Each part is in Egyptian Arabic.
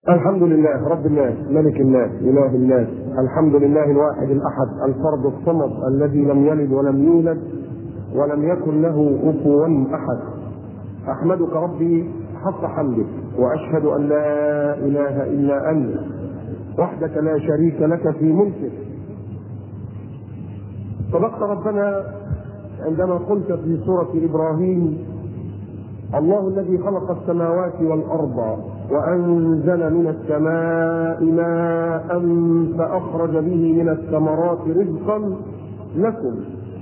الحمد لله رب الناس ملك الناس اله الناس الحمد لله الواحد الاحد الفرد الصمد الذي لم يلد ولم يولد ولم يكن له كفوا احد احمدك ربي حق حمدك واشهد ان لا اله الا انت وحدك لا شريك لك في ملكك صدقت ربنا عندما قلت في سوره ابراهيم الله الذي خلق السماوات والارض وانزل من السماء ماء فاخرج به من الثمرات رزقا لكم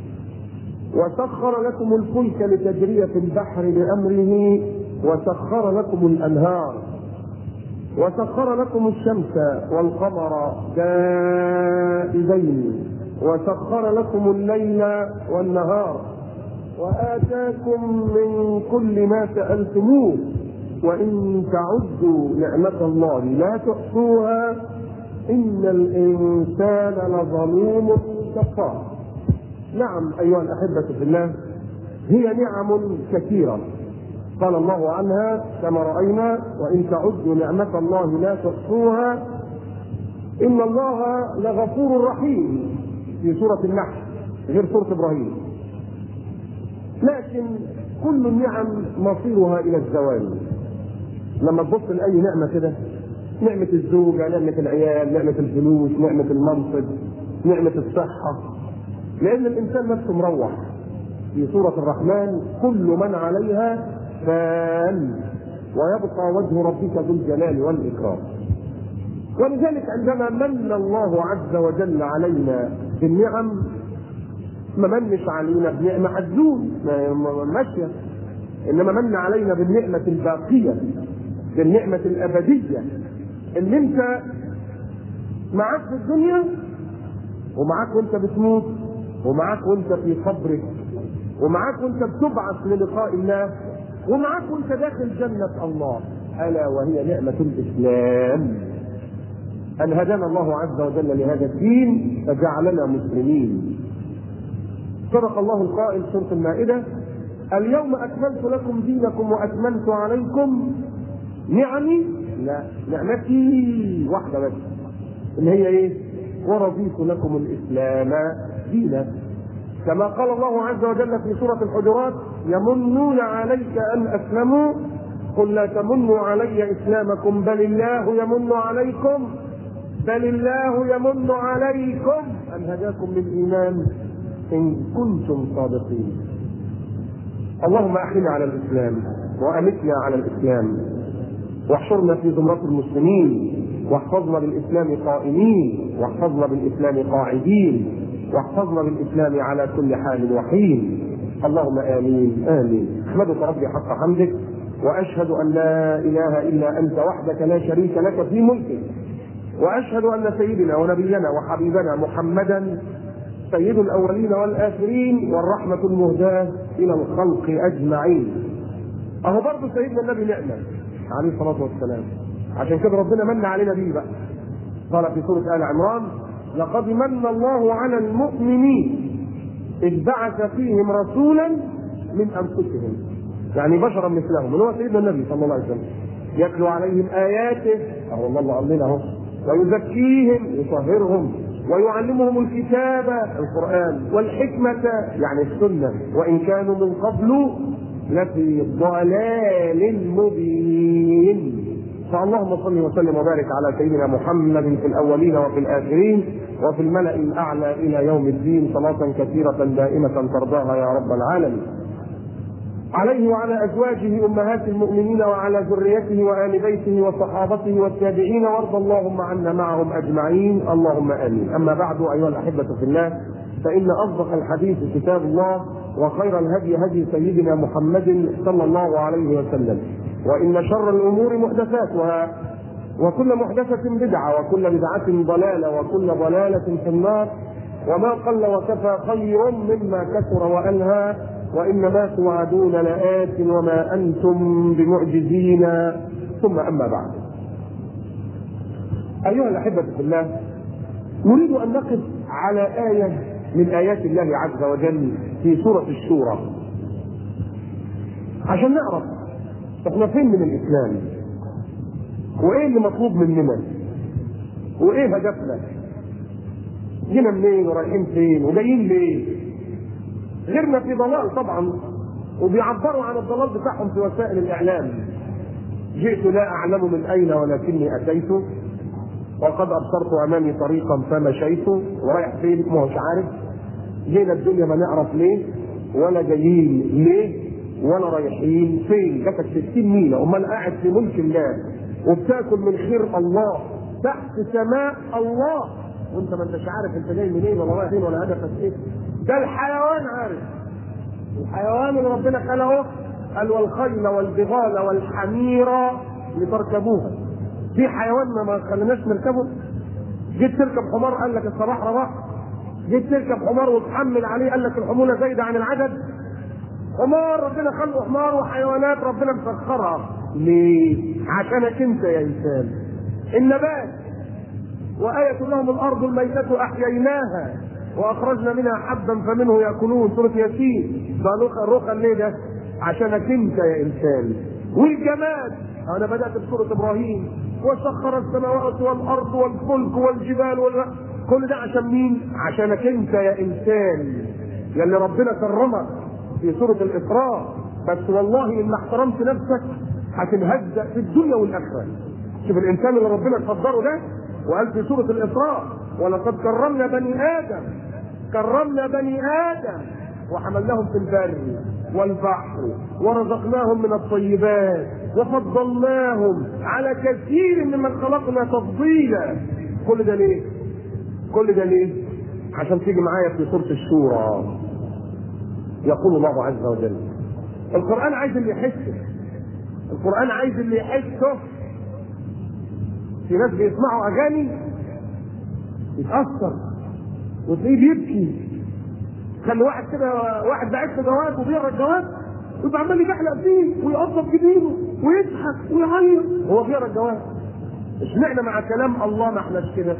وسخر لكم الفلك لتجري في البحر بامره وسخر لكم الانهار وسخر لكم الشمس والقمر دائبين وسخر لكم الليل والنهار وآتاكم من كل ما سألتموه وإن تعدوا نعمة الله لا تحصوها إن الإنسان لظلوم كفار نعم أيها الأحبة في الله هي نعم كثيرة قال الله عنها كما رأينا وإن تعدوا نعمة الله لا تحصوها إن الله لغفور رحيم في سورة النحل غير سورة إبراهيم لكن كل النعم مصيرها الى الزوال لما تبص لاي نعمه كده نعمه الزوجه نعمه العيال نعمه الفلوس نعمه المنصب نعمه الصحه لان الانسان نفسه مروح في سوره الرحمن كل من عليها فان ويبقى وجه ربك ذو الجلال والاكرام ولذلك عندما من الله عز وجل علينا بالنعم ما منش علينا بنعمة هتزول ماشية إنما من علينا بالنعمة الباقية بالنعمة الأبدية إن أنت معاك في الدنيا ومعاك وأنت بتموت ومعاك وأنت في قبرك ومعاك وأنت بتبعث للقاء الله ومعاك وأنت داخل جنة الله ألا وهي نعمة الإسلام أن هدانا الله عز وجل لهذا الدين فجعلنا مسلمين صدق الله القائل سورة المائدة اليوم أكملت لكم دينكم وأتممت عليكم نعمي لا نعمتي واحدة بس اللي هي إيه؟ ورضيت لكم الإسلام دينا كما قال الله عز وجل في سورة الحجرات يمنون عليك أن أسلموا قل لا تمنوا علي إسلامكم بل الله يمن عليكم بل الله يمن عليكم أن هداكم للإيمان إن كنتم صادقين اللهم أحينا على الإسلام وأمتنا على الإسلام واحشرنا في زمرة المسلمين واحفظنا بالإسلام قائمين واحفظنا بالإسلام قاعدين واحفظنا بالإسلام على كل حال وحين اللهم آمين آمين أحمدك ربي حق حمدك وأشهد أن لا إله إلا أنت وحدك لا شريك لك في ملكك وأشهد أن سيدنا ونبينا وحبيبنا محمدا سيد الاولين والاخرين والرحمه المهداه الى الخلق اجمعين. اهو برضه سيدنا النبي نعمه عليه الصلاه والسلام. عشان كده ربنا من علينا بيه بقى. قال في سوره ال عمران: لقد من الله على المؤمنين اذ بعث فيهم رسولا من انفسهم. يعني بشرا مثلهم، اللي هو سيدنا النبي صلى الله عليه وسلم. يتلو عليهم اياته، اهو الله قال لنا اهو. ويزكيهم يطهرهم ويعلمهم الكتاب القرآن والحكمة يعني السنة وإن كانوا من قبل لفي ضلال مبين فاللهم صل وسلم وبارك على سيدنا محمد في الأولين وفي الآخرين وفي الملأ الأعلى إلى يوم الدين صلاة كثيرة دائمة ترضاها يا رب العالمين عليه وعلى ازواجه امهات المؤمنين وعلى ذريته وال بيته وصحابته والتابعين وارض اللهم عنا معهم اجمعين اللهم امين اما بعد ايها الاحبه في الله فان اصدق الحديث كتاب الله وخير الهدي هدي سيدنا محمد صلى الله عليه وسلم وان شر الامور محدثاتها وكل محدثه بدعه وكل بدعه ضلاله وكل ضلاله في النار وما قل وكفى خير مما كثر والهى وإنما توعدون لآت وما أنتم بمعجزين ثم أما بعد أيها الأحبة في الله نريد أن نقف على آية من آيات الله عز وجل في سورة الشورى عشان نعرف احنا فين من الإسلام وايه اللي مطلوب مننا وايه هدفنا جينا منين ورايحين فين وجايين ليه غيرنا في ضلال طبعا وبيعبروا عن الضلال بتاعهم في وسائل الاعلام جئت لا اعلم من اين ولكني اتيت وقد ابصرت امامي طريقا فمشيت ورايح فين ما هوش عارف جينا الدنيا ما نعرف ليه ولا جايين ليه ولا رايحين فين جاتك 60 ميله امال قاعد في ملك الله وبتاكل من خير الله تحت سماء الله وانت ما انتش عارف انت جاي منين ولا رايح فين ولا هدفك ايه ده الحيوان عارف الحيوان اللي ربنا خلقه قال والخيل والبغال والحمير لتركبوها في حيوان ما خليناش نركبه جيت تركب حمار قال لك الصباح رباح جيت تركب حمار وتحمل عليه قال لك الحموله زايده عن العدد حمار ربنا خلقه حمار وحيوانات ربنا مسخرها ليه؟ عشانك انت يا انسان النبات وآية لهم الأرض الميتة أحييناها وأخرجنا منها حبا فمنه يأكلون سورة ياسين ده الرقى ليه ده؟ عشانك أنت يا إنسان والجماد أنا بدأت بسورة إبراهيم وسخر السماوات والأرض والفلك والجبال وال... كل ده عشان مين؟ عشانك أنت يا إنسان يلي ربنا كرمك في سورة الإسراء بس والله إن احترمت نفسك هتنهزأ في الدنيا والآخرة شوف الإنسان اللي ربنا قدره ده وقال في سورة الإسراء ولقد كرمنا بني آدم كرمنا بني آدم وحملناهم في البر والبحر ورزقناهم من الطيبات وفضلناهم على كثير ممن خلقنا تفضيلا كل ده ليه؟ كل ده ليه؟ عشان تيجي معايا في سورة الشورى يقول الله عز وجل القرآن عايز اللي يحسه القرآن عايز اللي يحسه في ناس بيسمعوا اغاني يتاثر وتلاقيه بيبكي خلي واحد كده واحد بعت له جواب وبيقرا الجواب ويبقى عمال يبحلق فيه ويقطب جبينه ويضحك ويعيط وهو بيقرا الجواب اشمعنى مع كلام الله ما احناش كده؟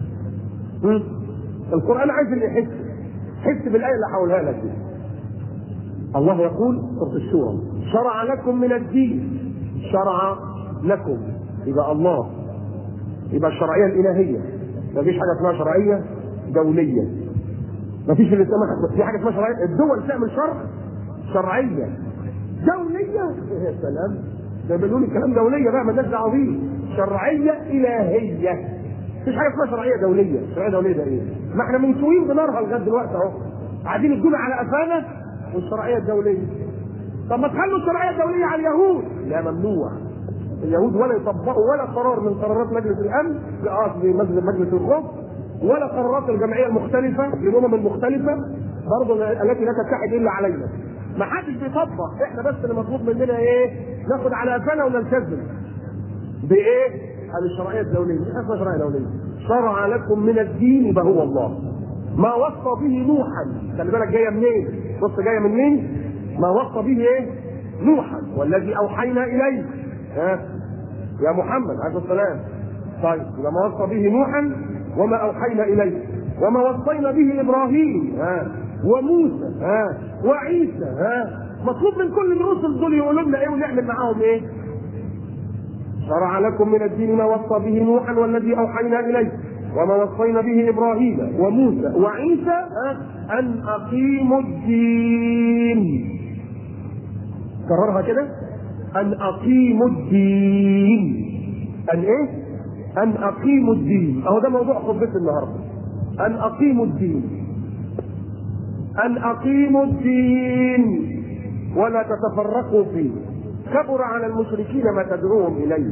القران عايز اللي يحس حس بالايه اللي هقولها لك دي الله يقول سوره الشورى شرع لكم من الدين شرع لكم يبقى الله يبقى الشرعيه الالهيه مفيش حاجه اسمها شرعيه دوليه مفيش اللي اسمها في حاجه اسمها شرعيه الدول تعمل شرع شرعيه دوليه يا سلام ده بنقول الكلام دوليه بقى مالناش دعوه بيه شرعيه الهيه مفيش حاجه اسمها شرعيه دوليه شرعيه دوليه ده ايه ما احنا منسوين بنارها لغايه دلوقتي اهو قاعدين الدنيا على قفانا والشرعيه الدوليه طب ما تخلوا الشرعيه الدوليه على اليهود لا ممنوع اليهود ولا يطبقوا ولا قرار من قرارات مجلس الامن قصدي مجلس مجلس الخوف ولا قرارات الجمعيه المختلفه للامم المختلفه برضه التي لا تتحد الا علينا ما حدش بيطبق احنا بس اللي مطلوب مننا ايه ناخد على قفانا ونلتزم بايه؟ هذه الشرعيه الدوليه مش اسمها شرعيه دوليه شرع لكم من الدين يبقى هو الله ما وصى به نوحا خلي بالك جايه منين؟ بص جايه من مين؟ ما وصى به ايه؟ نوحا والذي اوحينا اليه ها يا محمد عليه السلام طيب يبقى ما وصى به نوحا وما اوحينا اليه وما وصينا به ابراهيم ها وموسى ها وعيسى ها مطلوب من كل الرسل دول يقولوا لنا ايه ونعمل معاهم ايه؟ شرع لكم من الدين ما وصى به نوحا والذي اوحينا اليه وما وصينا به ابراهيم وموسى وعيسى ان اقيموا الدين كررها كده ان اقيموا الدين ان ايه ان اقيموا الدين اهو ده موضوع خطبتي النهارده ان اقيموا الدين ان اقيموا الدين ولا تتفرقوا فيه كبر على المشركين ما تدعوهم اليه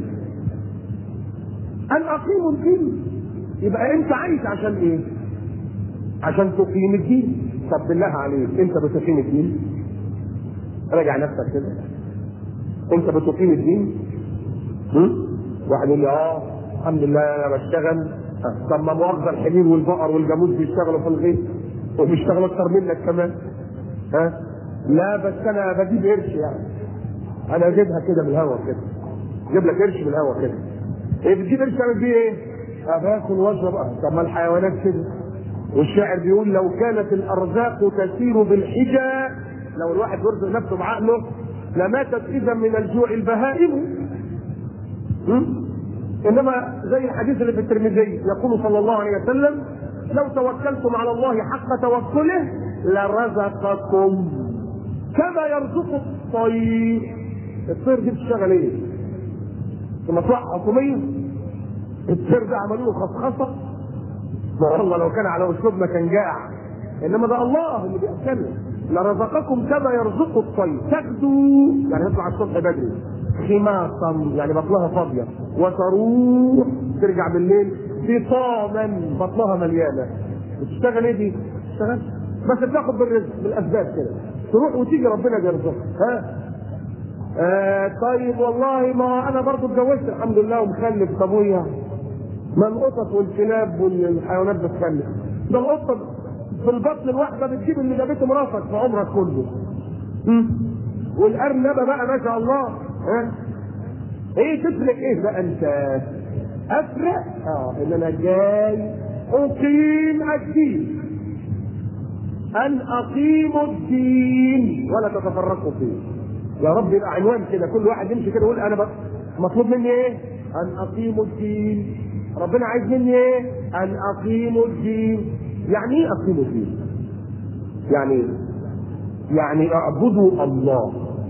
ان اقيموا الدين يبقى انت عايش عشان ايه عشان تقيم الدين طب بالله عليك انت بتقيم الدين راجع نفسك كده انت بتقيم الدين هم؟ واحد يقول لي اه الحمد لله انا بشتغل طب ما مؤاخذه الحمير والبقر والجاموس بيشتغلوا في الغيط وبيشتغلوا اكتر منك كمان ها لا بس انا بجيب قرش يعني انا اجيبها كده من الهوا كده اجيب لك قرش من الهوا كده ايه بتجيب قرش تعمل بيه ايه؟ باكل واشرب طب ما الحيوانات كده والشاعر بيقول لو كانت الارزاق تسير بالحجى لو الواحد يرزق نفسه بعقله لماتت اذا من الجوع البهائم انما زي الحديث اللي في الترمذي يقول صلى الله عليه وسلم لو توكلتم على الله حق توكله لرزقكم كما يرزق الطير الطير دي بتشتغل ايه؟ في مصلحه حكوميه الطير ده عملوا له خصخصه والله لو كان على اسلوبنا كان جاع انما ده الله اللي بيأكله لرزقكم كما يرزق الطير تغدو يعني يطلع الصبح بدري خماصا يعني بطنها فاضيه وتروح ترجع بالليل بطاما بطنها مليانه بتشتغل ايه دي؟ بتشتغل بس بتاخد بالرزق بالاسباب كده تروح وتيجي ربنا بيرزقك ها آه طيب والله ما انا برضو اتجوزت الحمد لله ومخلف طب ويا ما القطط والكلاب والحيوانات بتخلف ده القطه في البطن الواحده بتجيب اللي جابته مراتك في عمرك كله م? والارنبه بقى ما شاء الله ها ايه تفرق ايه بقى انت افرق اه ان انا جاي اقيم الدين ان اقيم الدين ولا تتفرقوا فيه يا رب يبقى عنوان كده كل واحد يمشي كده يقول انا بقى مطلوب مني ايه ان اقيم الدين ربنا عايز مني ايه ان اقيم الدين يعني ايه اقيم الدين يعني ايه يعني اعبدوا الله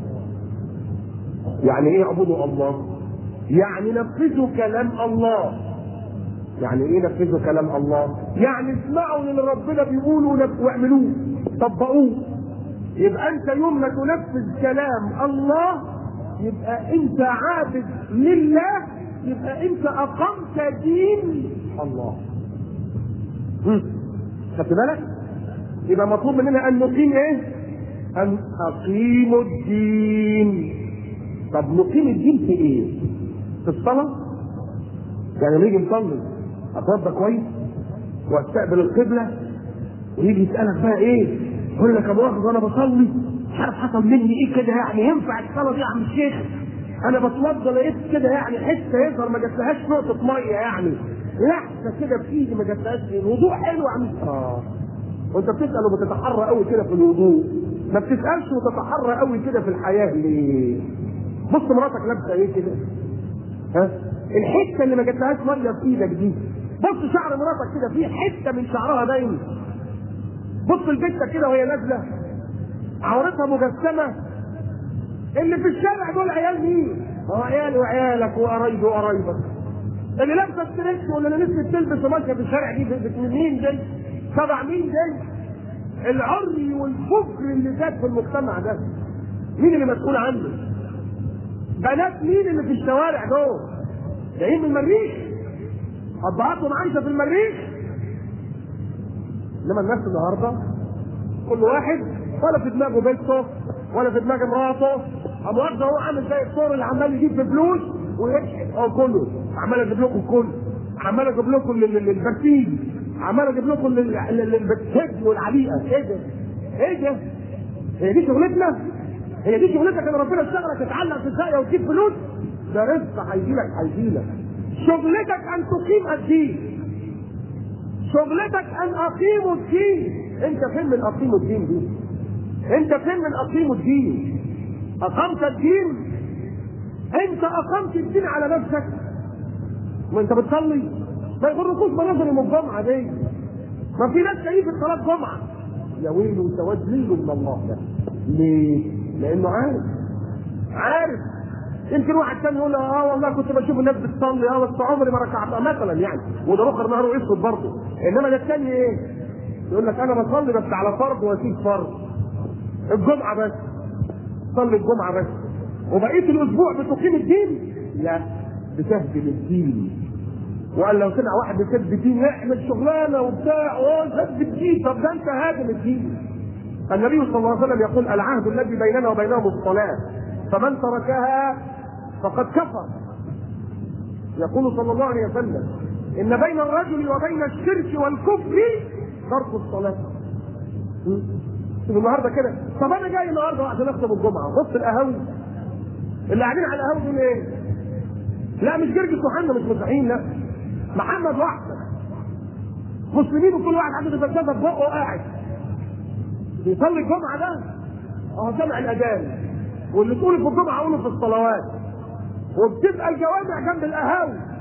يعني ايه اعبدوا الله يعني نفذوا كلام الله يعني ايه نفذوا كلام الله يعني اسمعوا اللي ربنا بيقوله واعملوه طبقوه يبقى انت يوم ما تنفذ كلام الله يبقى انت عابد لله يبقى انت اقمت دين الله خدت بالك يبقى مطلوب مننا ان نقيم ايه ان اقيم الدين طب نقيم الدين في ايه في الصلاه يعني نيجي نصلي اتوضى كويس واستقبل القبله ويجي يسالك بقى ايه يقول لك يا مؤاخذه انا بصلي مش عارف حصل مني ايه كده يعني ينفع الصلاه دي يا عم الشيخ انا بتوضى لقيت كده يعني حته يظهر ما جاتلهاش نقطه ميه يعني لحظه كده في ايدي ما جاتلهاش الوضوء حلو يا عم اه وانت بتسال وبتتحرى قوي كده في الوضوء ما بتسالش وتتحرى قوي كده في الحياه ليه؟ بص مراتك لابسه ايه كده ها الحته اللي ما جاتلهاش ميه في ايدك دي بص شعر مراتك كده في حته من شعرها باين بص لبنتك كده وهي نازله عورتها مجسمه اللي في الشارع دول عيال مين؟ هو عيالي وعيالك وقرايبي وقرايبك اللي لابسه ستريتش ولا اللي لسه تلبس وماشيه في الشارع دي من مين دي؟ تبع مين دي؟ العري والفجر اللي زاد في المجتمع ده مين اللي مسؤول عنه؟ بنات مين اللي في الشوارع دول؟ جايين من المريخ ابهاتهم عايشه في المريخ انما الناس النهارده كل واحد ولا في دماغه بيته ولا في دماغ مراته ابو واحده هو عامل زي الطور اللي عمال يجيب في فلوس ويشحن هو كله عمال اجيب لكم الكل عمال اجيب لكم البرسيم عمال اجيب لكم البتهج والعليقه ايه ده؟ ايه ده؟ هي دي شغلتنا؟ هي دي شغلتك ان ربنا اشتغلك تتعلق في الساقيه وتجيب فلوس؟ ده رزق هيجي لك هيجي لك شغلتك ان تقيم الدين شغلتك ان اقيم الدين انت فين من اقيم الدين دي انت فين من اقيم الدين اقمت الدين انت اقمت الدين على نفسك وانت بتصلي ما يغركوش مناظر يوم الجمعه دي ما في ناس جايين في صلاه جمعه يا ويل وتوجيل من الله ده ليه؟ لانه عارف عارف يمكن واحد تاني يقول اه والله كنت بشوف الناس بتصلي اه بس عمري ما ركعتها مثلا يعني وده اخر نهاره اسود برضه انما ده الثاني ايه؟ يقول لك انا بصلي بس على فرض واسيب فرض الجمعه بس صلي الجمعه بس وبقيه الاسبوع بتقيم الدين؟ لا بتهدم الدين وقال لو سمع واحد بيسد الدين يعمل شغلانه وبتاع وسد الدين طب ده انت هادم الدين النبي صلى الله عليه وسلم يقول العهد الذي بيننا وبينهم الصلاه فمن تركها فقد كفر يقول صلى الله عليه وسلم ان بين الرجل وبين الشرك والكفر ترك الصلاه النهارده كده طب انا جاي النهارده عشان اخطب الجمعه بص القهاوي اللي قاعدين على القهاوي دول ايه؟ لا مش جرجس وحنا مش مسيحيين لا محمد واحده مسلمين وكل واحد عنده فلسفه في بقه قاعد بيصلي الجمعه ده اهو سمع الاذان واللي تقوله في الجمعه قوله في الصلوات وبتبقى الجوامع جنب القهاوي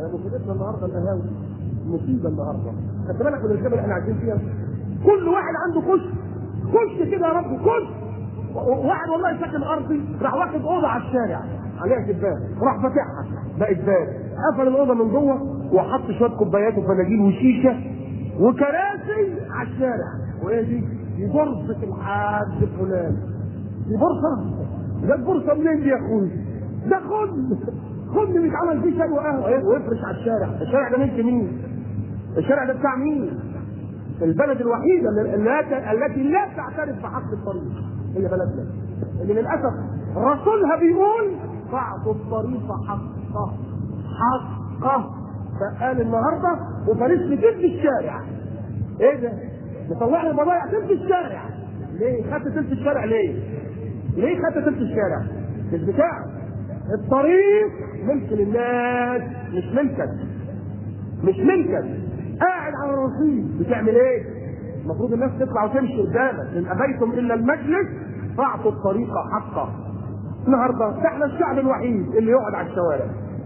يا مصيبتنا النهارده القهاوي مصيبه النهارده خدت بالك من الجبل اللي احنا عايشين فيها كل واحد عنده كشك كشك كده يا رب كشك واحد والله ساكن ارضي راح واخد اوضه على الشارع عليها شباك راح فاتحها بقت باب قفل الاوضه من جوه وحط شويه كوبايات وفناجين وشيشه وكراسي على الشارع وايه دي؟ دي بورصه الحاج فلان دي بورصه ده البورصه منين دي يا اخوي؟ ده خد خد اللي اتعمل فيه شاي وقهوه وافرش على الشارع، الشارع ده ملك مين؟ الشارع ده بتاع مين؟ البلد الوحيده التي التي لا تعترف بحق الطريق هي بلدنا اللي للاسف رسولها بيقول فاعطوا الطريق حقه حقه فقال النهارده وفارس لي في الشارع ايه ده؟ مطلع لي بضايع في الشارع ليه؟ خدت تلت الشارع ليه؟ ليه خدت تلت الشارع؟ مش بتاعك الطريق ملك للناس مش ملكك مش ملكك قاعد على الرصيف بتعمل ايه؟ المفروض الناس تطلع وتمشي قدامك ان ابيتم الا المجلس فاعطوا الطريق حقه النهارده احنا الشعب الوحيد اللي يقعد على الشوارع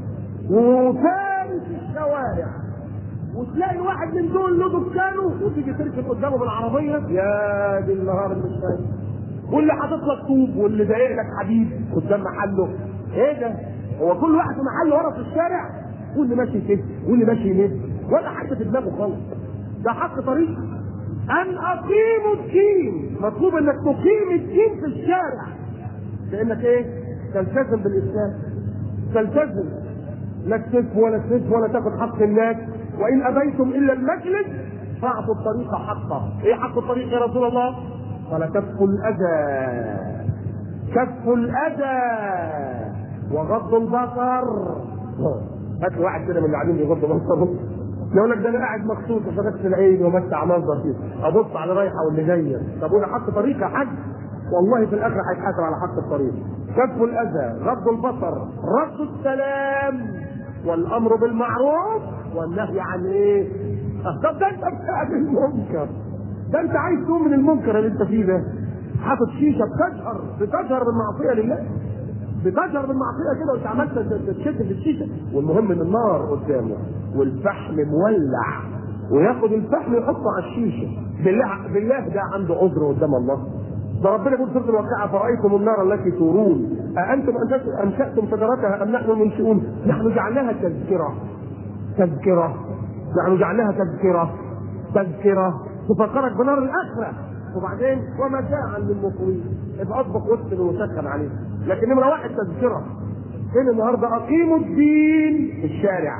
وفارس الشوارع وتلاقي واحد من دول له دكانه وتيجي تركب قدامه بالعربيه يا دي النهار اللي مش فاهم واللي حاطط لك طوب واللي دايق لك حديد قدام محله ايه ده؟ هو كل واحد في محله ورا في الشارع واللي ماشي كده واللي ماشي يمين ولا حتى في دماغه خالص ده حق طريق ان اقيموا الدين مطلوب انك تقيم الدين في الشارع لانك ايه؟ تلتزم بالاسلام تلتزم لا تسف ولا تسف ولا تاخد حق الناس وان ابيتم الا المجلس فاعطوا الطريق حقه ايه حق الطريق يا رسول الله قال كف الاذى كف الاذى وغض البصر هات واحد كده من اللي قاعدين يغض بصره يقول لك ده انا قاعد مخصوص وفتحت العين ومسع منظر فيه ابص على رايحه واللي جايه طب وانا حق طريق يا حاج والله في الاخر هيتحاسب على حق الطريق كف الاذى غض البصر رد السلام والامر بالمعروف والنهي عن ايه؟ طب ده انت بتعمل المنكر ده انت عايز تقوم من المنكر اللي انت فيه ده حاطط شيشه بتجهر بتجهر بالمعصيه لله بتجهر بالمعصيه كده وانت عمال تشد في الشيشه والمهم ان النار قدامه والفحم مولع وياخد الفحم يحطه على الشيشه بالله بالله ده عنده عذر قدام الله ده ربنا يقول سوره الواقعه فرايتم النار التي تورون اانتم انشاتم شجرتها ام نحن المنشئون نحن جعلناها تذكره تذكره نحن جعلناها تذكره تذكره تفكرك بنار الاخره وبعدين ومتاعا للمقوين يبقى اطبق وسط وسخن عليه لكن نمره واحد تذكره فين النهارده اقيموا الدين في الشارع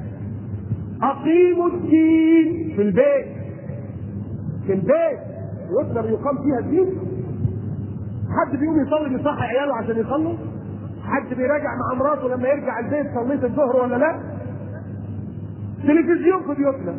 اقيموا الدين في البيت في البيت يقدر يقام فيها الدين حد بيقوم يصلي بيصحي عياله عشان يصلوا حد بيراجع مع مراته لما يرجع البيت صليت الظهر ولا لا تلفزيون في بيوتنا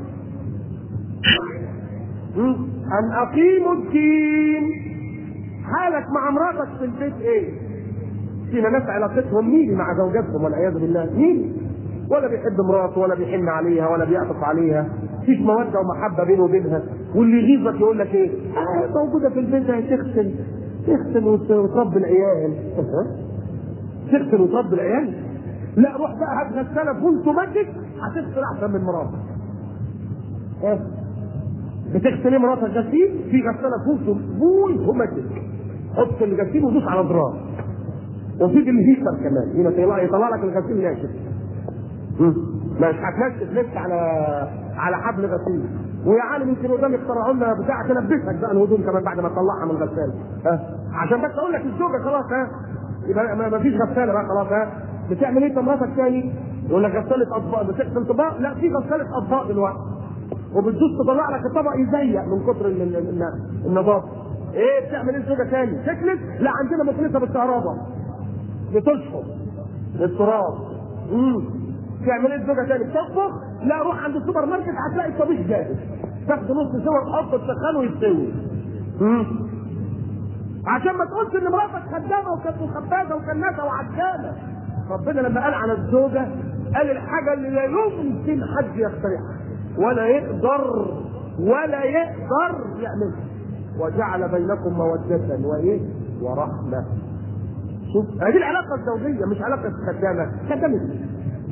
ان اقيموا الدين حالك مع مراتك في البيت ايه فينا ناس علاقتهم مين مع زوجاتهم والعياذ بالله مين ولا بيحب مراته ولا بيحن عليها ولا بيعطف عليها مفيش موده ومحبه بينه وبينها واللي يغيظك يقول لك ايه آه موجوده في البيت هي تغسل تغسل وتربي العيال تغسل وتربي العيال لا روح بقى هات غساله فول اوتوماتيك هتغسل احسن من مراتك ايه بتغسل مراتك غسيل في غساله فول فول اوتوماتيك حط الغسيل ودوس على زرار وفي الهيتر كمان هنا يطلع يطلع لك الغسيل ناشف مش هتنشف لسه على على حبل غسيل ويا عالم يمكن قدام اخترعوا لنا بتاع تلبسك بقى الهدوم كمان بعد ما تطلعها من الغساله ها عشان بس اقول لك الزوجه خلاص ها يبقى ما فيش غساله بقى خلاص ها بتعمل ايه مراتك تاني؟ يقول لك غساله اطباق بتغسل طباق لا في غساله اطباق دلوقتي وبتدوس تطلع لك الطبق يزيق من كتر النظافه ايه بتعمل ايه الزوجه تاني؟ تكنس؟ لا عندنا مكنسه بالكهرباء بتشفط التراب امم تعمل ايه الزوجه تاني؟ بتطبخ؟ لا روح عند السوبر ماركت هتلاقي الطبيخ جاهز تاخد نص سوا تحطه تسخنه ويستوي امم عشان ما تقولش ان مراتك خدامه وكانت خبازه وكناسه وعجانه ربنا لما قال عن الزوجه قال الحاجه اللي لا يمكن حد يخترعها ولا يقدر ولا يقدر يعملها وجعل بينكم مودة وايه؟ ورحمة. شوف هذه العلاقة الزوجية مش علاقة خدامة، خدامة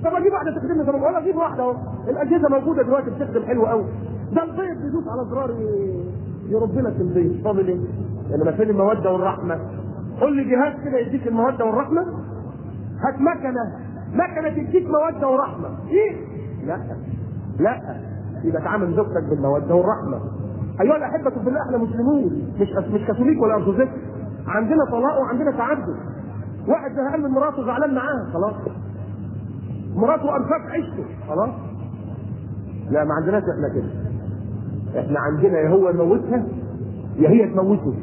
طب اجيب واحده تخدمني طب ولا اجيب واحده اهو الاجهزه موجوده دلوقتي بتخدم حلو قوي ده البيض بيدوس على زرار ي- يرب لك البيض فاضل ايه؟ انما فين الموده والرحمه؟ قول لي جهاز كده يديك الموده والرحمه هات مكنه مكنه تديك موده ورحمه ايه؟ لا لا يبقى تعامل زوجتك بالموده والرحمه ايها الاحبه في الله احنا مسلمون مش مش كاثوليك ولا ارثوذكس عندنا طلاق وعندنا تعدد واحد زهقان من مراته زعلان معاها خلاص مراته انفاق عيشته خلاص لا ما عندناش احنا كده احنا عندنا يا هو يموتها يا هي تموته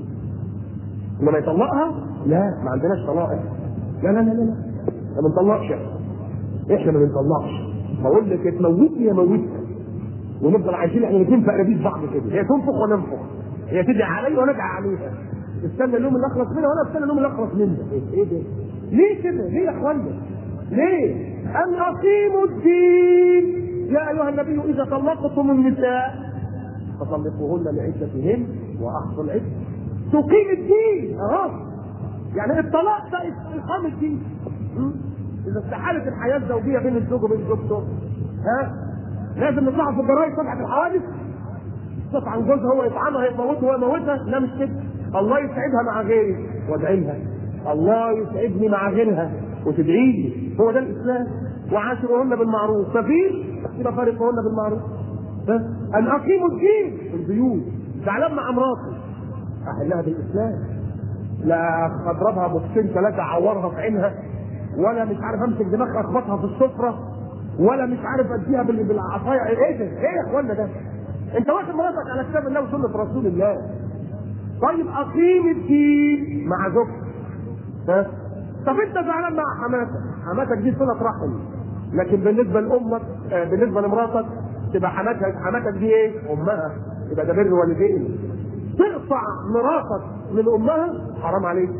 لما يطلقها لا ما عندناش طلاق احنا. لا لا لا لا لا ما بنطلقش احنا احنا ما بنطلقش بقول لك يا تموتني يا موتها ونفضل عايشين احنا الاثنين في قرابيس بعض كده هي تنفخ وانا انفخ هي تدعي علي وانا ادعي عليها استنى اليوم اللي اخلص منها وانا استنى اليوم اللي اخلص منها ايه ايه ده؟ ليه كده؟ ليه يا اخوانا؟ ليه؟ ان اقيموا الدين يا ايها النبي اذا طلقتم النساء فطلقوهن لعدتهن واحصوا العده تقيم الدين اهو يعني الطلاق ده اقامه الدين م? اذا استحالت الحياه الزوجيه بين الزوج وبين زوجته ها لازم نطلع في الجرايد صفحه الحوادث صف عن جوزها هو يطعنها يموتها هو يموتها لا مش كده الله يسعدها مع غيري وادعي لها الله يسعدني مع غيرها وتدعي لي هو ده الاسلام وعاشروهن بالمعروف ففي يبقى فارقوهن بالمعروف ها؟ ان اقيموا الدين في البيوت زعلان مع مراتي احلها بالاسلام لا اضربها بوكسين ثلاثه اعورها في عينها ولا مش عارف امسك دماغها اخبطها في السفره ولا مش عارف اديها بال- بالعصايه ايه ده؟ ايه يا اخوانا ده؟ انت واخد مراتك على كتاب الله وسنه رسول الله. طيب اقيم الدين مع زوجتك. ها؟ طب انت زعلان مع حماتك، حماتك دي صله رحم. لكن بالنسبه لامك آه بالنسبه لمراتك تبقى حماتك حماتك دي ايه؟ امها. يبقى ده بر والدين. تقطع مراتك من امها حرام عليك.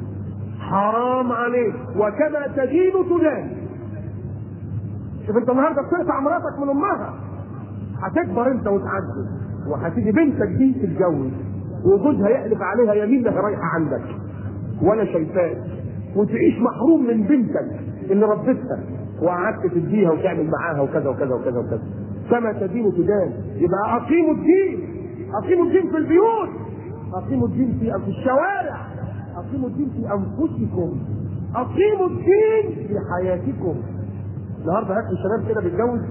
حرام عليك وكما تدين تدان. شوف انت النهارده بتقطع مراتك من امها هتكبر انت وتعدي وهتيجي بنتك دي تتجوز وجوزها يحلف عليها يمين انها رايحه عندك ولا شايفاك وتعيش محروم من بنتك اللي ربتها وقعدت تديها وتعمل معاها وكذا وكذا وكذا وكذا كما تدين تدان يبقى اقيموا الدين اقيموا الدين في البيوت اقيموا الدين في في الشوارع اقيموا الدين في انفسكم اقيموا الدين في حياتكم النهارده هات لي شباب كده بيتجوز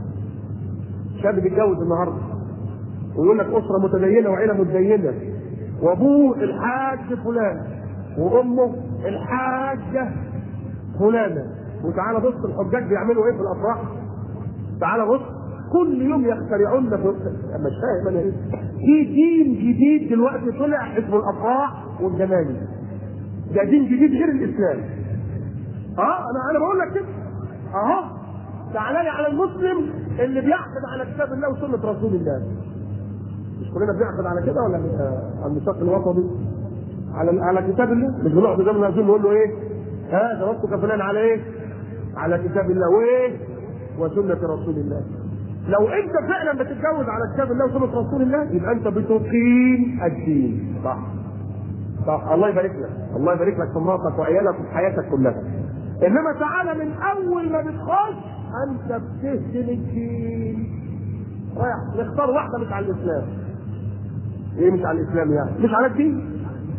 شاب بيتجوز النهارده ويقول لك اسره متدينه وعيله متدينه وابوه الحاج فلان وامه الحاجه فلانه وتعالى بص الحجاج بيعملوا ايه في الافراح تعالى بص كل يوم يخترعون في مش فاهم انا ايه في دين جديد دلوقتي طلع اسمه الافراح والجناين ده دين جديد غير الاسلام اه انا انا بقول لك كده اهو تعالى لي على المسلم اللي بيعقد على كتاب الله وسنه رسول الله مش كلنا بنعقد على كده ولا آه، على الميثاق الوطني على على كتاب الله مش بنقعد قدام الرسول نقول له ايه ها زوجتك فلان على ايه على كتاب الله وايه وسنه رسول الله لو انت فعلا بتتجوز على كتاب الله وسنه رسول الله يبقى انت بتقيم الدين صح صح الله يبارك لك الله يبارك لك في مراتك وعيالك وفي حياتك كلها انما تعالى من اول ما بتخش انت بتهدم الدين رايح نختار واحده مش على الاسلام ايه مش على الاسلام يعني مش على الدين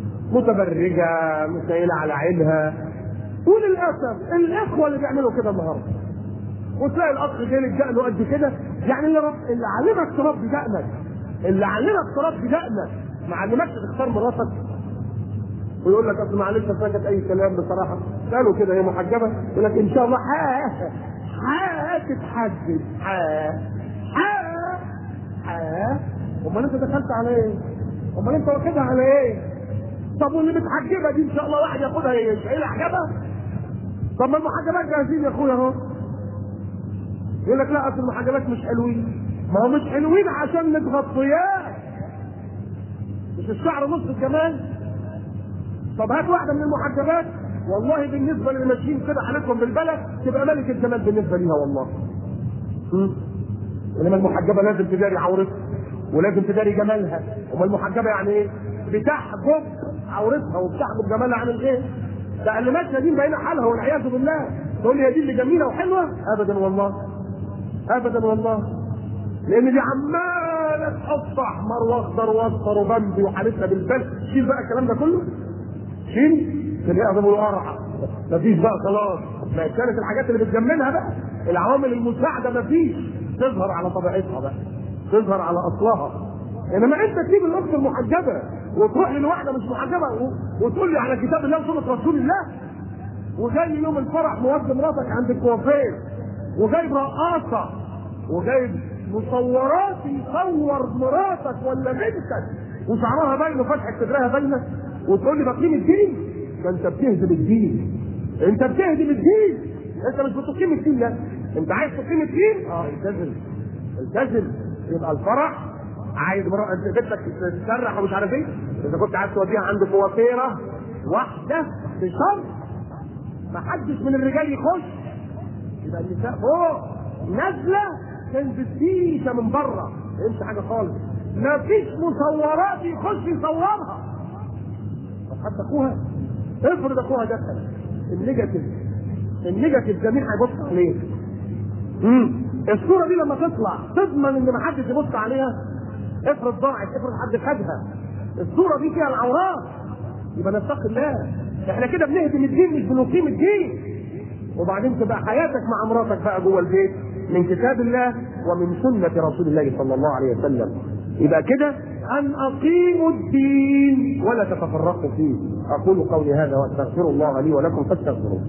متبرجه مسيله على عينها وللاسف الاخوه اللي بيعملوا كده النهارده وتلاقي الاخ جاي دقنه قد كده يعني اللي, رب... اللي علمك تربي دقنك اللي علمك تربي دقنك ما علمكش تختار مراتك ويقول لك اصل معلش ساكت اي كلام بصراحه قالوا كده هي محجبه يقول لك ان شاء الله ها هتتحجب ها ها ها امال انت دخلت على ايه؟ امال انت واخدها على ايه؟ طب واللي متحجبه دي ان شاء الله واحد ياخدها يشيلها حجابها؟ طب ما المحجبات جاهزين يا اخويا اهو يقول لك لا اصل المحجبات مش حلوين ما هو مش حلوين عشان متغطيات مش الشعر نص الجمال طب هات واحده من المحجبات والله بالنسبه للي ماشيين كده عليكم بالبلد تبقى ملك الجمال بالنسبه ليها والله م? انما المحجبه لازم تداري عورتها ولازم تداري جمالها امال المحجبه يعني ايه؟ بتحجب عورتها وبتحجب جمالها عن الايه؟ ده اللي ماشيه دي باينه حالها والعياذ بالله تقول لي هي دي اللي جميله وحلوه ابدا والله ابدا والله لان دي عماله تحط احمر واخضر واصفر وبمبي وحالتنا بالبل شيل بقى الكلام ده كله شيل تلاقيها زي ما بيقولوا قرعه مفيش بقى خلاص ما كانت الحاجات اللي بتجملها بقى العوامل المساعده مفيش تظهر على طبيعتها بقى تظهر على اصلها انما انت تسيب الاخت المحجبه وتروح لواحده مش محجبه و... وتقول لي على كتاب الله وسنه رسول الله وجاي يوم الفرح مودي مراتك عند الكوافير وجايب رقاصه وجايب مصورات يصور مراتك ولا بنتك وشعرها باين وفتحه صدرها باينه وتقول لي بقيم الدين ده انت بتهدم الدين انت بتهدم الدين انت مش بتقيم الدين لا انت عايز تقيم الدين اه التزم التزم يبقى الفرح عايز مرة انت بنتك تسرح ومش عارف ايه اذا كنت عايز توديها عند كوافيره واحده بشرط ما حدش من الرجال يخش يبقى النساء فوق نازله تنزل فيشه من بره انت حاجه خالص ما فيش مصورات يخش يصورها طب حتى اخوها افرض اخوها دخل النيجاتيف النيجاتيف جميع هيبص عليه امم الصوره دي لما تطلع تضمن ان ما حدش يبص عليها افرض ضاعت افرض حد خدها الصوره دي فيها العورات يبقى نتقي الله احنا كده بنهدم الدين مش بنقيم الدين وبعدين تبقى حياتك مع مراتك بقى جوه البيت من كتاب الله ومن سنة رسول الله صلى الله عليه وسلم يبقى كده أن أقيموا الدين ولا تتفرقوا فيه أقول قولي هذا وأستغفر الله لي ولكم فاستغفروه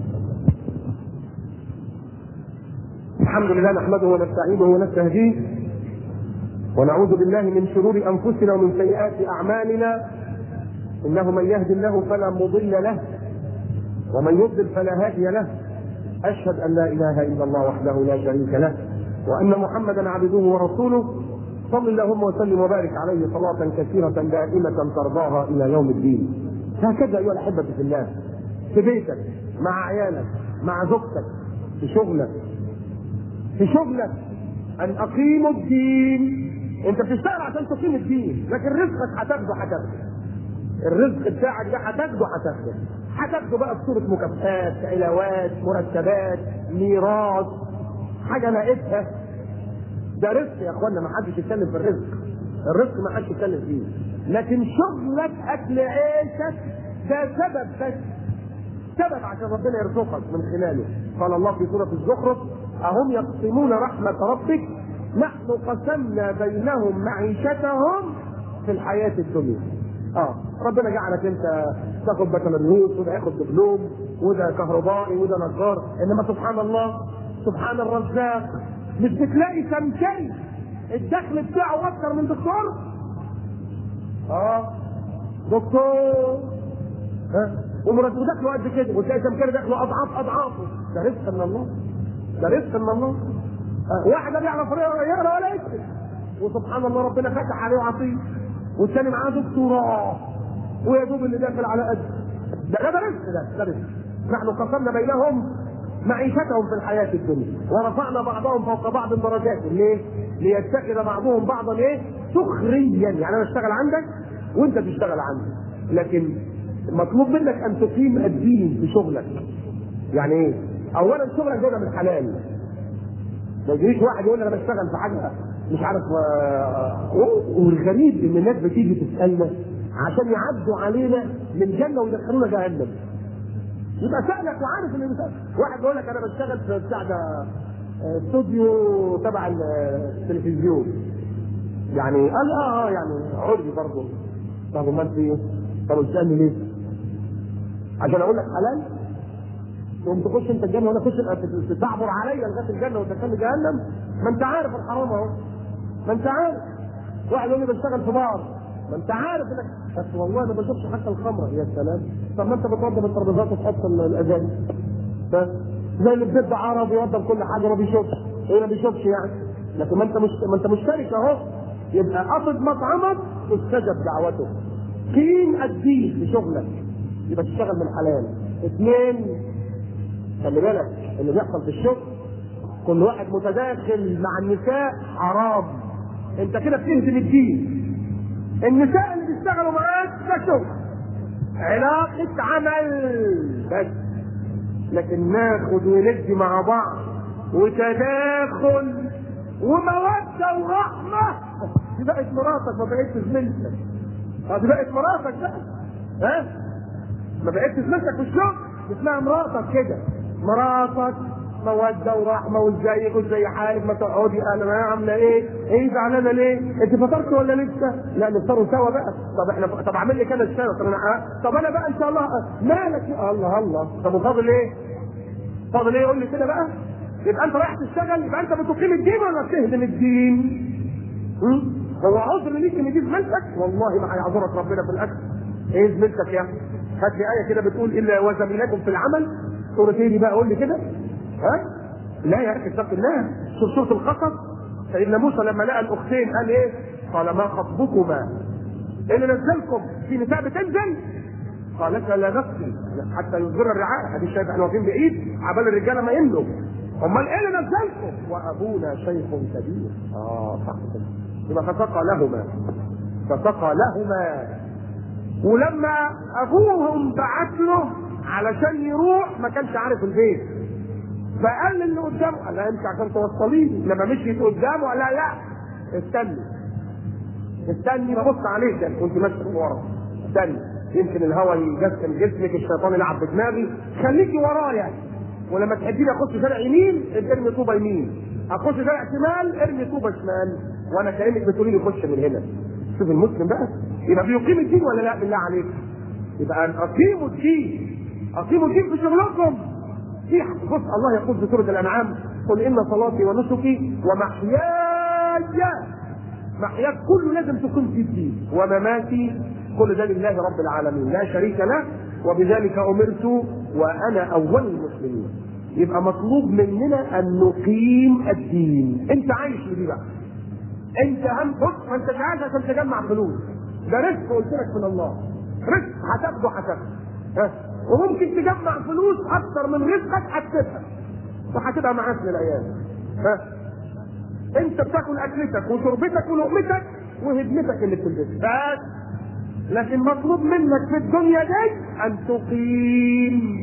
الحمد لله نحمده ونستعينه ونستهديه ونعوذ بالله من شرور أنفسنا ومن سيئات أعمالنا إنه من يهد الله فلا مضل له ومن يضلل فلا هادي له أشهد أن لا إله إلا الله وحده لا شريك له وأن محمدا عبده ورسوله صل اللهم وسلم وبارك عليه صلاة كثيرة دائمة ترضاها إلى يوم الدين هكذا أيها الأحبة في الله في بيتك مع عيالك مع زوجتك في شغلك في شغلك أن أقيموا الدين أنت بتشتغل عشان تقيم الدين لكن رزقك هتاخده هتاخده الرزق بتاعك ده هتاخده هتاخده هتاخده بقى بصورة مكافآت علاوات مرتبات ميراث حاجة لقيتها ده رزق يا اخوانا ما حدش يتكلم في الرزق الرزق ما حدش يتكلم فيه لكن شغلك اكل عيشك ده سبب بس سبب عشان ربنا يرزقك من خلاله قال الله في سورة الزخرف أهم يقسمون رحمة ربك نحن قسمنا بينهم معيشتهم في الحياة الدنيا اه ربنا جعلك انت تاخد بكالوريوس وده ياخد دبلوم وده كهربائي وده نجار انما سبحان الله سبحان الرزاق مش بتلاقي سمكري الدخل بتاعه اكتر من دكتور اه دكتور ها ومرتبه دخله قد كده وتلاقي سمكري دخله اضعاف اضعافه ده رزق من الله ده رزق من الله آه. واحد لا بيعرف يقرا ولا يكتب وسبحان الله ربنا فتح عليه وعطيه والثاني معاه دكتوراه ويا دوب اللي داخل على قد ده ده رزق ده ده رزق نحن قسمنا بينهم معيشتهم في الحياة الدنيا ورفعنا بعضهم فوق بعض درجات ليه؟ ليتخذ بعضهم بعضا ايه؟ سخريا يعني انا اشتغل عندك وانت تشتغل عندي لكن مطلوب منك ان تقيم الدين في شغلك يعني ايه؟ اولا شغلك ده من حلال ما يجيش واحد يقول انا بشتغل في حاجه مش عارف والغريب ان الناس بتيجي تسالنا عشان يعدوا علينا من جنه ويدخلونا جهنم يبقى سالك وعارف ان بيسألك. واحد يقول لك انا بشتغل في بتاع ده استوديو تبع التلفزيون يعني قال اه اه يعني عرضي برضه طب امال في ايه؟ طب بتسالني ليه؟ عشان اقول لك حلال تقوم تخش انت الجنه وانا اخش تعبر عليا لغايه الجنه وتدخلني جهنم ما انت عارف الحرام اهو ما انت عارف واحد يقول لي بشتغل في بار ما انت عارف انك بس والله ما بشوفش حتى الخمره يا سلام طب ما انت بتوضب الترابيزات وتحط الاذان زي اللي بيبدا عربي يوضب كل حاجه ما بيشوفش ايه ما بيشوفش يعني لكن ما انت مش ما انت مشترك اهو يبقى قصد مطعمك تستجب دعوته قيم الدين في شغلك يبقى تشتغل من حلال اثنين خلي بالك اللي بيحصل في الشغل كل واحد متداخل مع النساء حرام انت كده بتهدم الدين النساء اللي بيشتغلوا معاك ده شغل علاقة عمل بس لكن ناخد وندي مع بعض وتداخل ومودة ورحمة دي بقت مراتك ما بقتش زميلتك اه دي بقت مراتك بقى ها ما بقتش زميلتك في الشغل اسمها مراتك كده مراتك مودة ورحمة وازيك وازي حالك ما تقعدي انا ما عاملة ايه؟ ايه زعلانة ليه؟ انت فطرت ولا لسه؟ لا نفطروا سوا بقى، طب احنا طب اعمل لي كده الشاي طب انا طب انا بقى ان شاء الله مالك يا الله الله طب وفاضل ايه؟ فاضل ايه؟ قول لي كده بقى يبقى انت رايح تشتغل يبقى انت بتقيم الدين ولا بتهدم الدين؟ م? هو عذر ليك ان دي زميلتك؟ والله ما هيعذرك ربنا في الاكل. ايه زميلتك يا هات لي ايه كده بتقول الا وزميلكم في العمل سورة ايه دي بقى قول لي كده ها؟ لا يا اخي اتق الله شوف سورة القصص سيدنا موسى لما لقى الاختين قال ايه؟ قال ما خطبكما؟ ايه اللي نزلكم؟ في نساء بتنزل؟ قالت لا نفسي حتى يصدر الرعاء ادي شايف احنا واقفين بعيد عبال الرجاله ما يملوا امال ايه اللي نزلكم؟ وابونا شيخ كبير اه صح كده يبقى فسقى لهما فسقى لهما ولما ابوهم بعت له علشان يروح ما كانش عارف البيت فقال اللي قدامه قال لا انت عشان توصليني لما مشيت قدامه قال لا لا استني استني ببص عليك يعني كنت ماشي ورا استني يمكن الهواء يجسم جسمك الشيطان يلعب بدماغي خليكي ورايا ولما تحبيني اخش شارع يمين ارمي طوبه يمين اخش شارع شمال ارمي طوبه شمال وانا كانك بتقولي لي خش من هنا شوف المسلم بقى يبقى بيقيم الدين ولا لا بالله عليك يبقى ان اقيموا الدين اقيموا الدين في شغلكم في بص الله يقول في سوره الانعام قل ان صلاتي ونسكي ومحياي محياك كله لازم تكون في الدين ومماتي كل ده لله رب العالمين لا شريك له وبذلك امرت وانا اول المسلمين يبقى مطلوب مننا ان نقيم الدين انت عايش لدي بقى انت هم بص ما انت عايز عشان تجمع فلوس ده رزق قلت لك من الله رزق هتاخده هتاخده ها وممكن تجمع فلوس اكتر من رزقك هتسيبها وهتبقى معاك للايام ها انت بتاكل اكلتك وشربتك ولقمتك وهدمتك اللي بتلبسها بس لكن مطلوب منك في الدنيا دي ان تقيم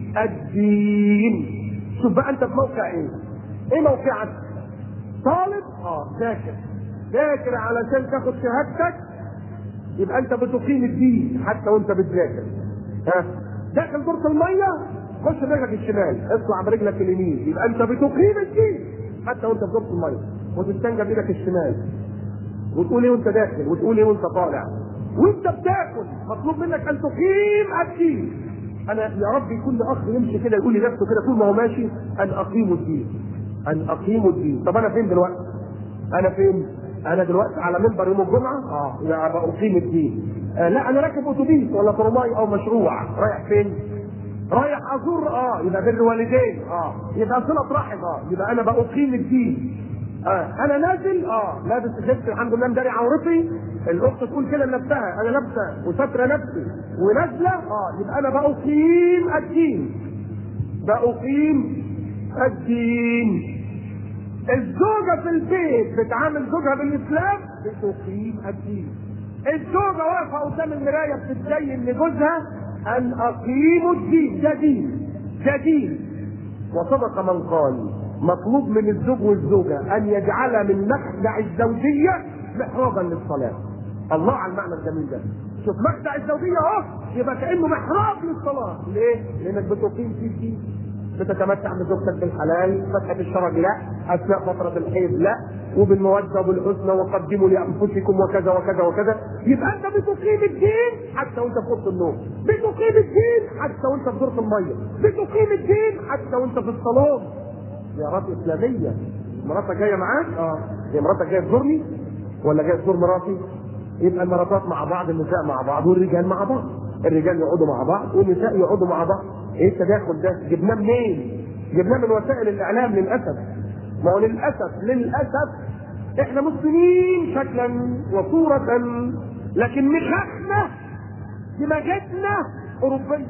الدين شوف بقى انت في موقع ايه ايه موقعك طالب اه ذاكر ذاكر علشان تاخد شهادتك يبقى انت بتقيم الدين حتى وانت بتذاكر ها داخل دورة المية خش برجلك الشمال اطلع برجلك اليمين يبقى انت بتقيم الدين حتى وانت في دورة المية وتستنجى بايدك الشمال وتقول ايه وانت داخل وتقول ايه وانت طالع وانت بتاكل مطلوب منك ان تقيم الدين انا يا رب يكون اخ يمشي كده يقول لنفسه كده طول ما هو ماشي ان اقيم الدين ان اقيم الدين طب انا فين دلوقتي انا فين انا دلوقتي على منبر يوم الجمعه اه يبقى بقيم الدين آه لا انا راكب اتوبيس ولا ترماي او مشروع رايح فين رايح ازور اه يبقى بر والدين اه يبقى صله رحم اه يبقى انا بقيم الدين آه. انا نازل اه لابس لبس الحمد لله مداري عورتي الاخت تقول كده لنفسها انا لابسه وستره نفسي ونازله اه يبقى انا بقيم الدين بقيم الدين الزوجه في البيت بتعامل زوجها بالاسلام بتقيم الدين الزوجه واقفه قدام المرايه بتتزين لجوزها ان اقيموا الدين ده دين ده دين وصدق من قال مطلوب من الزوج والزوجة أن يجعل من مخدع الزوجية محرابا للصلاة. الله على المعنى الجميل ده. شوف مخدع الزوجية أهو يبقى كأنه محراب للصلاة. ليه؟ لأنك بتقيم فيه الدين. بتتمتع بزوجتك بالحلال، فتحة الشرج لا، أثناء فترة الحيض لا، وبالمودة وبالحسنى وقدموا لأنفسكم وكذا وكذا وكذا، يبقى أنت بتقيم الدين حتى وأنت في أوضة النوم، بتقيم الدين حتى وأنت في دورة المية، بتقيم الدين حتى وأنت في الصالون، زيارات اسلاميه مراتك جايه معاك اه هي مراتك جايه تزورني ولا جايه تزور مراتي يبقى المراتات مع بعض النساء مع بعض والرجال مع بعض الرجال يقعدوا مع بعض والنساء يقعدوا مع بعض ايه التداخل ده جبناه منين جبناه من وسائل الاعلام للاسف ما هو للاسف للاسف احنا مسلمين شكلا وصورة لكن مخاخنا دماغتنا اوروبية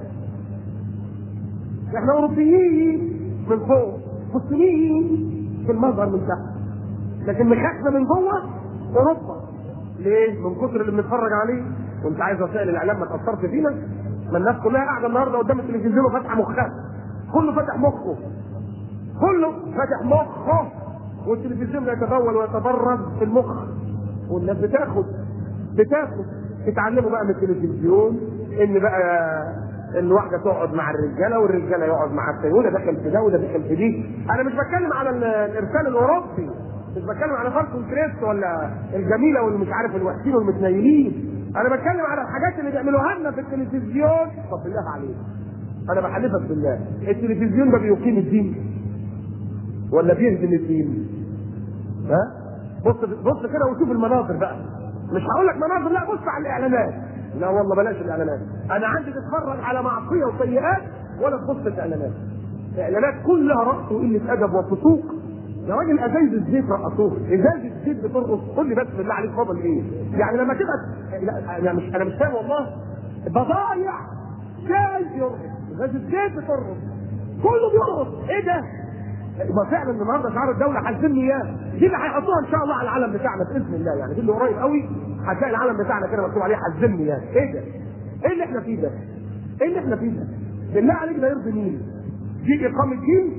احنا اوروبيين من فوق مسلمين في المظهر من تحت لكن مخاخنا من جوه اوروبا ليه؟ من كتر اللي بنتفرج عليه وانت عايز وسائل الاعلام ما تاثرش فينا ما الناس كلها قاعده النهارده قدام التلفزيون وفاتحه مخها كله فاتح مخه كله فاتح مخه والتلفزيون يتبول ويتبرد في المخ والناس بتاخد بتاخد اتعلموا بقى من التلفزيون ان بقى الواحده تقعد مع الرجاله والرجاله يقعد مع التاني وده داخل في ده وده داخل في دي انا مش بتكلم على ال- الارسال الاوروبي مش بتكلم على فالكون كريست ولا الجميله واللي مش عارف الوحشين والمتنيلين انا بتكلم على الحاجات اللي بيعملوها لنا في التلفزيون طب بالله عليك انا بحلفك بالله التلفزيون ده بيقيم الدين ولا بيهدم الدين ها بص بص كده وشوف المناظر بقى مش هقول لك مناظر لا بص على الاعلانات لا والله بلاش الاعلانات انا عندي تتفرج على معصيه وسيئات ولا تبص في الاعلانات الاعلانات كلها رقص وقله ادب وفسوق يا راجل ازايز الزيت رقصوها ازاز الزيت بترقص قول لي بس بالله عليك فاضل ايه يعني لما تبقى لا انا مش انا مش فاهم والله بضايع شاي يرقص ازاز الزيت بترقص كله بيرقص ايه ده ما فعلا النهارده شعار الدوله حاسبني اياه دي اللي هيحطوها ان شاء الله على العلم بتاعنا باذن الله يعني دي اللي قريب قوي هتلاقي العلم بتاعنا كده مكتوب عليه حاسبني اياه ايه ده؟ ايه اللي احنا فيه ده؟ ايه اللي احنا فيه ده؟ بالله عليك ده يرضي مين؟ دي اقامه دين؟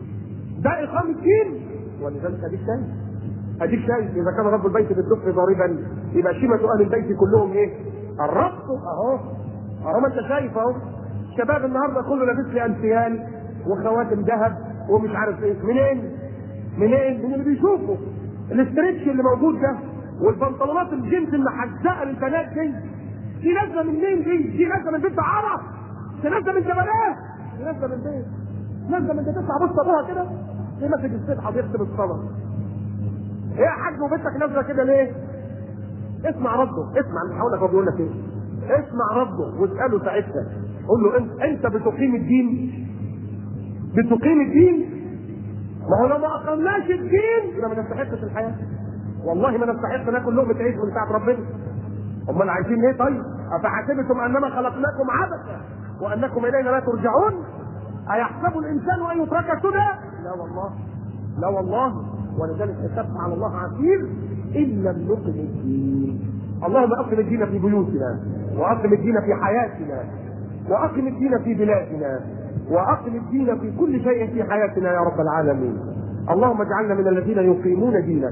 ده اقامه دين؟ ولذلك اديك شايف اديك شايف اذا كان رب البيت بالدف ضاربا يبقى شيمه اهل البيت كلهم ايه؟ الربط اهو اهو ما انت شايف اهو شباب النهارده كله لابس لي انسيال وخواتم ذهب ومش عارف ايه منين؟ منين؟ من اللي بيشوفوا الاسترتش اللي موجود ده والبنطلونات الجنس المحزقه للبنات دي دي نازله من مين دي؟ دي نازله من بنت عرب دي نازله من جبلات دي نازله من بيت نازله من تطلع بص ابوها كده دي ماسك السبحه بيكتب الصلاه ايه يا حاج وبنتك نازله كده ليه؟ اسمع رده اسمع مش هقول لك هو بيقول لك ايه اسمع رده واساله ساعتها قول له انت انت بتقيم الدين بتقيم الدين ما هو لو ما اقمناش الدين يبقى ما نستحقش الحياه والله ما نستحق ناكل لقمه عيش من ساعه ربنا امال عايزين ايه طيب افحسبتم انما خلقناكم عبثا وانكم الينا لا ترجعون ايحسب الانسان ان يترك سدى لا والله لا والله ولذلك حسبنا على الله عسير ان لم نقم الدين اللهم اقم الدين في بيوتنا واقم الدين في حياتنا واقم الدين في بلادنا واقم الدين في كل شيء في حياتنا يا رب العالمين اللهم اجعلنا من الذين يقيمون دينك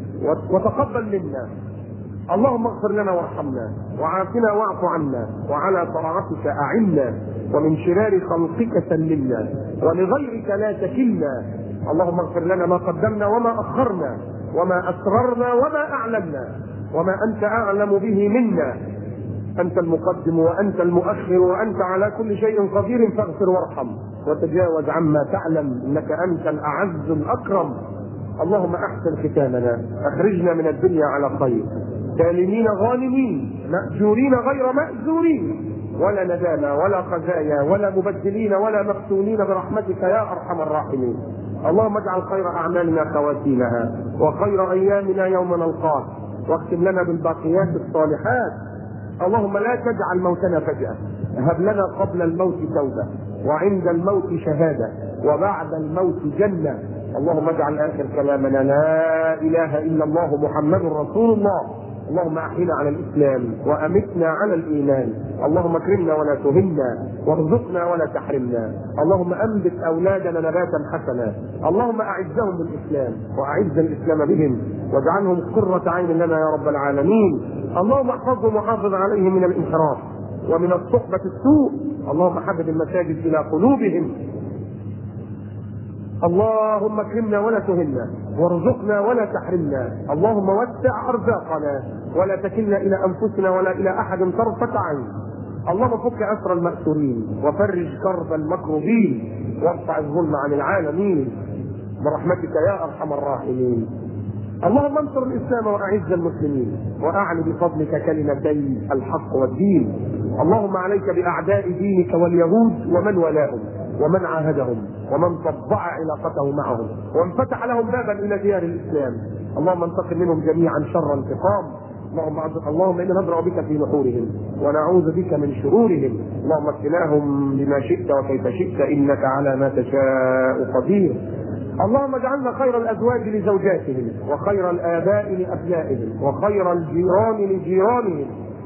وتقبل منا اللهم اغفر لنا وارحمنا وعافنا واعف عنا وعلى طاعتك اعنا ومن شرار خلقك سلمنا ولغيرك لا تكلنا اللهم اغفر لنا ما قدمنا وما اخرنا وما اسررنا وما اعلنا وما انت اعلم به منا انت المقدم وانت المؤخر وانت على كل شيء قدير فاغفر وارحم وتجاوز عما تعلم انك انت الاعز الاكرم اللهم احسن ختامنا اخرجنا من الدنيا على خير سالمين غانمين ماجورين غير ماجورين ولا ندامى ولا خزايا ولا مبدلين ولا مفتونين برحمتك يا ارحم الراحمين اللهم اجعل خير اعمالنا خواتيمها وخير ايامنا يوم نلقاك واختم لنا بالباقيات الصالحات اللهم لا تجعل موتنا فجأة هب لنا قبل الموت توبة وعند الموت شهادة وبعد الموت جنة اللهم اجعل آخر كلامنا لا إله إلا الله محمد رسول الله اللهم احينا على الاسلام وامتنا على الايمان اللهم اكرمنا ولا تهنا وارزقنا ولا تحرمنا اللهم انبت اولادنا نباتا حسنا اللهم اعزهم بالاسلام واعز الاسلام بهم واجعلهم قرة عين لنا يا رب العالمين اللهم احفظهم وحافظ عليهم من الانحراف ومن الصحبة السوء اللهم حبب المساجد الى قلوبهم اللهم اكرمنا ولا تهنا وارزقنا ولا تحرمنا اللهم وسع ارزاقنا ولا تكلنا الى انفسنا ولا الى احد طرفة عين اللهم فك اسر المأسورين وفرج كرب المكروبين وارفع الظلم عن العالمين برحمتك يا ارحم الراحمين اللهم انصر الاسلام واعز المسلمين واعل بفضلك كلمتي الحق والدين اللهم عليك باعداء دينك واليهود ومن والاهم ومن عاهدهم ومن طبع علاقته معهم وانفتح لهم بابا الى ديار الاسلام اللهم انتقم منهم جميعا شر انتقام اللهم اللهم انا ندرا بك في نحورهم ونعوذ بك من شرورهم اللهم اكفناهم بما شئت وكيف شئت انك على ما تشاء قدير اللهم اجعلنا خير الازواج لزوجاتهم وخير الاباء لابنائهم وخير الجيران لجيرانهم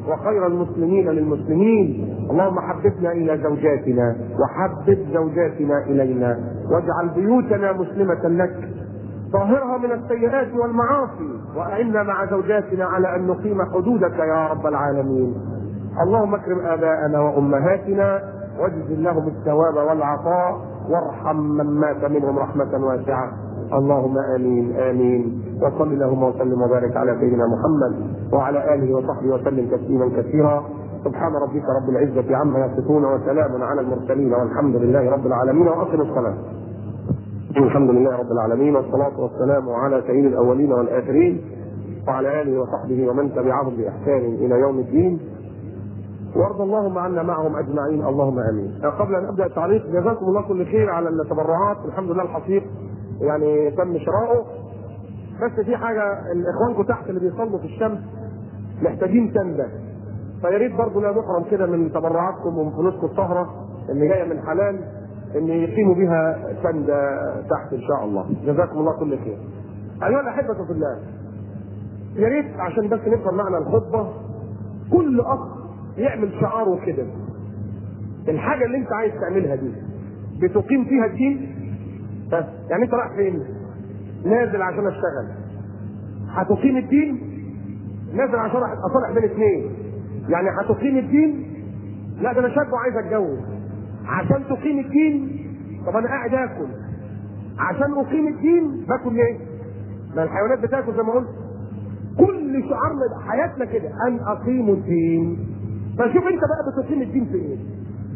وخير المسلمين للمسلمين اللهم حببنا الى زوجاتنا وحبب زوجاتنا الينا واجعل بيوتنا مسلمه لك طهرها من السيئات والمعاصي واعنا مع زوجاتنا على ان نقيم حدودك يا رب العالمين اللهم اكرم اباءنا وامهاتنا واجزل لهم الثواب والعطاء وارحم من مات منهم رحمه واسعه اللهم امين امين وصل اللهم وسلم وبارك على سيدنا محمد وعلى اله وصحبه وسلم تسليما كثيرا سبحان ربك رب العزه عما يصفون وسلام على المرسلين والحمد لله رب العالمين واقم الصلاه الحمد لله رب العالمين والصلاة والسلام على سيد الأولين والآخرين وعلى آله وصحبه ومن تبعهم بإحسان إلى يوم الدين وارض اللهم عنا معهم أجمعين اللهم آمين قبل أن أبدأ التعليق جزاكم الله كل خير على التبرعات الحمد لله الحصيق يعني تم شراؤه بس في حاجة إخوانكم تحت اللي بيصلوا في الشمس محتاجين تندة فيا ريت برضه لا نحرم كده من تبرعاتكم ومن فلوسكم الطاهرة اللي جاية من حلال ان يقيموا بها سندة تحت ان شاء الله جزاكم الله كل خير ايها الاحبه في الله يا ريت عشان بس نفهم معنى الخطبه كل اخ يعمل شعاره كده الحاجه اللي انت عايز تعملها دي بتقيم فيها الدين ها يعني انت رايح فين نازل عشان اشتغل هتقيم الدين نازل عشان اصالح بين اثنين يعني هتقيم الدين لا ده انا شاب وعايز اتجوز عشان تقيم الدين طب انا قاعد اكل عشان اقيم الدين باكل ليه؟ ما الحيوانات بتاكل زي ما قلت كل شعارنا حياتنا كده ان اقيم الدين فشوف انت بقى بتقيم الدين في ايه؟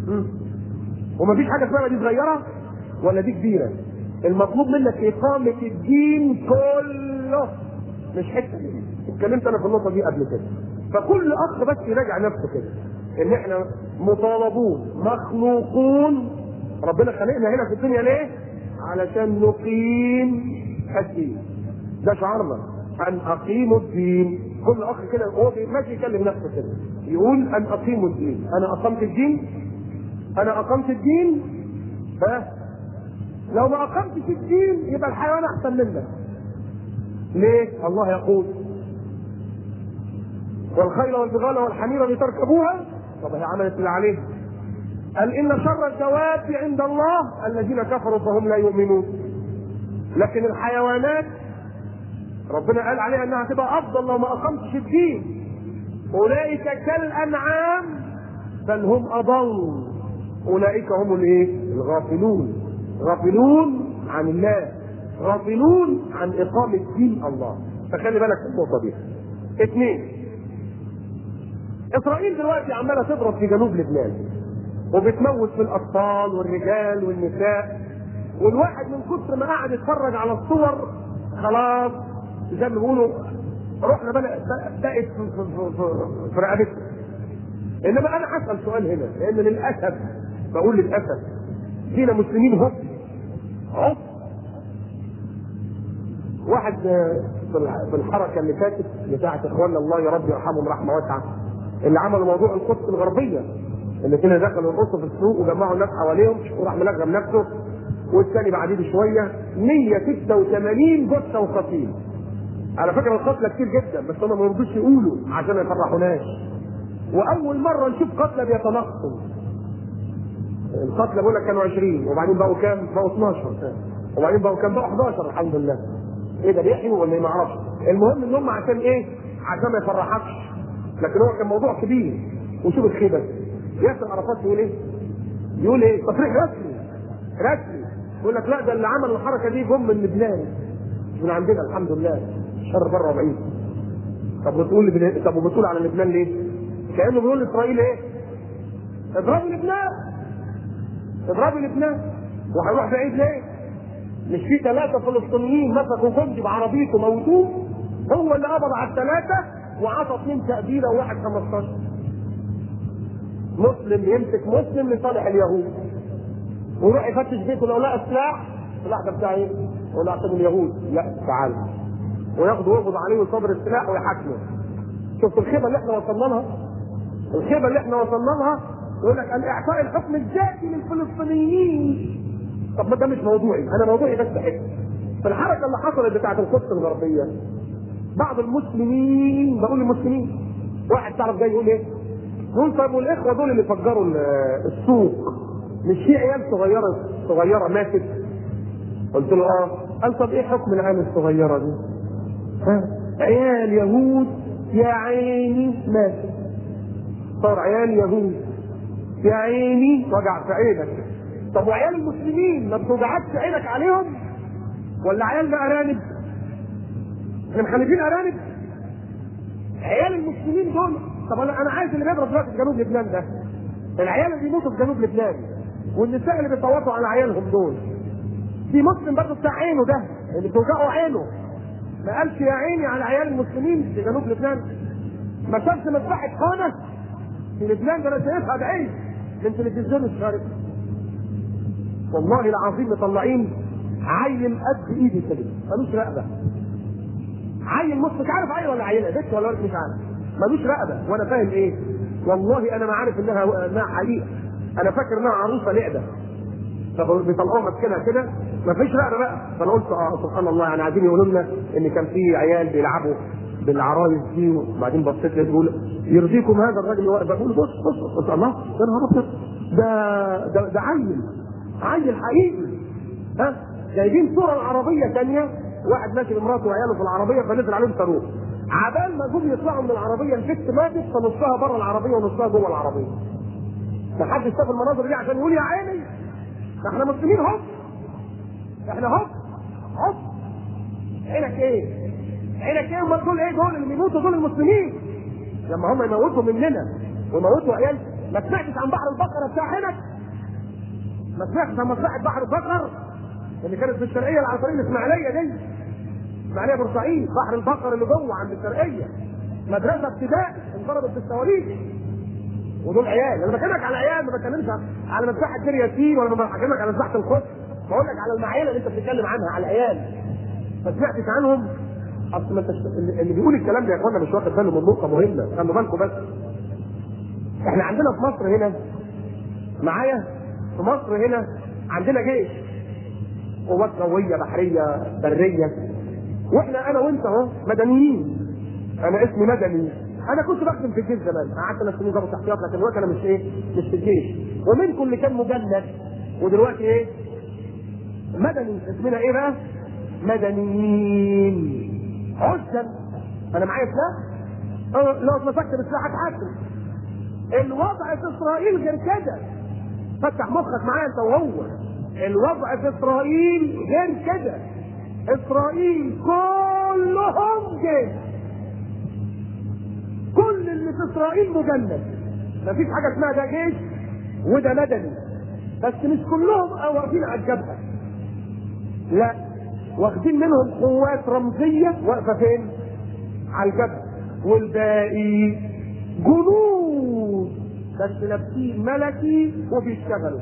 ومفيش حاجه اسمها دي صغيره ولا دي كبيره المطلوب منك اقامه الدين كله مش حته دي اتكلمت انا في النقطه دي قبل كده فكل اخ بس يراجع نفسه كده ان احنا مطالبون مخلوقون ربنا خلقنا هنا في الدنيا ليه؟ علشان نقيم الدين ده شعارنا ان اقيم الدين كل اخ كده هو ماشي يكلم نفسه كده يقول ان اقيم الدين انا اقمت الدين انا اقمت الدين ها لو ما اقمتش الدين يبقى الحيوان احسن منك ليه؟ الله يقول والخيل والبغال والحمير لتركبوها طب هي عملت اللي عليها قال ان شر الدواب عند الله الذين كفروا فهم لا يؤمنون لكن الحيوانات ربنا قال عليها انها تبقى افضل لو ما اقمتش الدين اولئك كالانعام بل هم اضل اولئك هم الايه الغافلون غافلون عن الله غافلون عن اقامه دين الله فخلي بالك من النقطه دي اثنين اسرائيل دلوقتي عماله تضرب في جنوب لبنان وبتموت في الاطفال والرجال والنساء والواحد من كثر ما قعد يتفرج على الصور خلاص زي ما بيقولوا روحنا بقت بقت في, في, في, في رقبتنا انما انا هسال سؤال هنا لان للاسف بقول للاسف فينا مسلمين هم هم واحد في الحركه اللي فاتت بتاعت اخواننا الله يا رب يرحمهم رحمه واسعه اللي عملوا موضوع القدس الغربيه اللي كنا دخلوا يرقصوا في السوق وجمعوا الناس حواليهم وراح ملغم نفسه والثاني بعديه بشويه 186 جثه وقتيل على فكره القتلى كتير جدا بس هم ما يرضوش يقولوا عشان ما يفرحوناش واول مره نشوف قتلى بيتنقصوا القتلى بيقول لك كانوا 20 وبعدين بقوا كام؟ بقوا 12 وبعدين بقوا كام؟ بقوا 11 الحمد لله ايه ده بيحيوا ولا ايه ما اعرفش المهم ان هم عشان ايه؟ عشان ما يفرحكش لكن هو كان موضوع كبير وشوف الخيبه ياسر عرفات يقول ايه؟ يقول ايه؟ تصريح رسمي رسمي يقول لك لا ده اللي عمل الحركه دي جم من لبنان من عندنا الحمد لله شر بره وبعيد طب بتقول لبنان طب وبتقول على لبنان ليه؟ كانه بيقول لاسرائيل ايه؟ اضربوا لبنان اضربوا لبنان وهيروح بعيد ليه؟ مش في ثلاثة فلسطينيين مسكوا جندي بعربيته موتوه هو اللي قبض على الثلاثة وعطى اثنين تأبيرة وواحد 15 مسلم يمسك مسلم لصالح اليهود ويروح يفتش بيته لو لقى سلاح السلاح ده بتاع ايه؟ يقول له اعتبر اليهود لا تعال وياخده ويقبض عليه ويصبر السلاح ويحاكمه شفت الخيبه اللي احنا وصلنا لها؟ الخيبه اللي احنا وصلنا لها يقول لك الاعطاء الحكم الذاتي للفلسطينيين طب ما ده مش موضوعي انا موضوعي بس حته في الحركه اللي حصلت بتاعت القدس الغربيه بعض المسلمين بقول المسلمين واحد تعرف جاي يقول ايه؟ يقول طب والاخوه دول اللي فجروا ال- السوق مش في عيال صغيره صغيره ماتت؟ قلت له اه قال طب ايه حكم العيال الصغيره دي؟ ها؟ عيال يهود يا عيني ماتت صار عيال يهود يا عيني وجع في عينك طب وعيال المسلمين ما بتوجعكش عينك عليهم ولا عيالنا ارانب احنا مخلفين ارانب عيال المسلمين دول طب انا انا عايز اللي بيضرب دلوقتي في جنوب لبنان ده العيال اللي بيموتوا في جنوب لبنان والنساء اللي بيصوتوا على عيالهم دول في مسلم برضه بتاع عينه ده اللي بتوجعه عينه ما قالش يا عيني على عيال المسلمين في جنوب لبنان ما شافش مذبحة خانة في لبنان ده انا شايفها بعيد من تلفزيون الشارع والله العظيم مطلعين عيل قد ايدي كده ملوش رقبه عيل نص مش عارف عيل ولا عيله بنت ولا ولد مش عارف ملوش رقبه وانا فاهم ايه والله انا ما عارف انها انها حقيقه انا فاكر انها عروسه لعبه فبيطلعوها ماسكينها كده ما فيش رقبه بقى فانا قلت اه سبحان الله يعني عايزين يقولوا لنا ان كان في عيال بيلعبوا بالعرايس دي وبعدين بصيت لي بيقول يرضيكم هذا الراجل اللي واقف بقول بص بص قلت الله يا نهار ابيض ده ده ده عيل عيل حقيقي ها جايبين صوره العربيه ثانيه واحد ماشي بمراته وعياله في العربيه فنزل عليهم صاروخ عبال ما جم يطلعوا من العربيه البت ماتت فنصها بره العربيه ونصها جوه العربيه ما حدش شاف المناظر دي عشان يقول يا عيني ده احنا مسلمين هوب احنا هوب هوب عينك ايه؟ عينك ايه؟ امال دول ايه دول اللي بيموتوا دول المسلمين لما هم يموتوا مننا ويموتوا عيال ما سمعتش عن بحر البقره بتاع هناك ما سمعتش عن مصلحه بحر البقر اللي كانت في الشرقيه على طريق الاسماعيليه دي اسماعيليه بورسعيد بحر البقر اللي جوه عند الشرقيه مدرسه ابتدائي انضربت بالصواريخ ودول عيال انا بكلمك على عيال ما بتكلمش على مذبحه دير ياسين ولا بكلمك على مذبحه القدس بقول لك على المعايير اللي انت بتتكلم عنها على العيال ما سمعتش عنهم اصل ما انت اللي اللي بيقول الكلام ده يا اخوانا مش واخد باله من نقطه مهمه خلوا بالكم بس احنا عندنا في مصر هنا معايا في مصر هنا عندنا جيش قوات جويه بحريه بريه واحنا انا وانت اهو مدنيين انا اسمي مدني انا كنت بخدم في الجيش زمان قعدت انا سنين ضابط احتياط لكن دلوقتي انا مش ايه مش في الجيش ومنكم اللي كان مجند ودلوقتي ايه مدني اسمنا ايه بقى مدنيين عزا انا معايا سلاح أه، لو اتمسكت بسلاح هتحاسب الوضع في اسرائيل غير كده فتح مخك معايا انت وهو الوضع في اسرائيل غير كده اسرائيل كلهم جيش كل اللي في اسرائيل مجند مفيش حاجه اسمها ده جيش وده مدني بس مش كلهم واقفين على الجبهه لا واخدين منهم قوات رمزيه واقفه فين؟ على الجبهه والباقي جنود بس لابسين ملكي وبيشتغلوا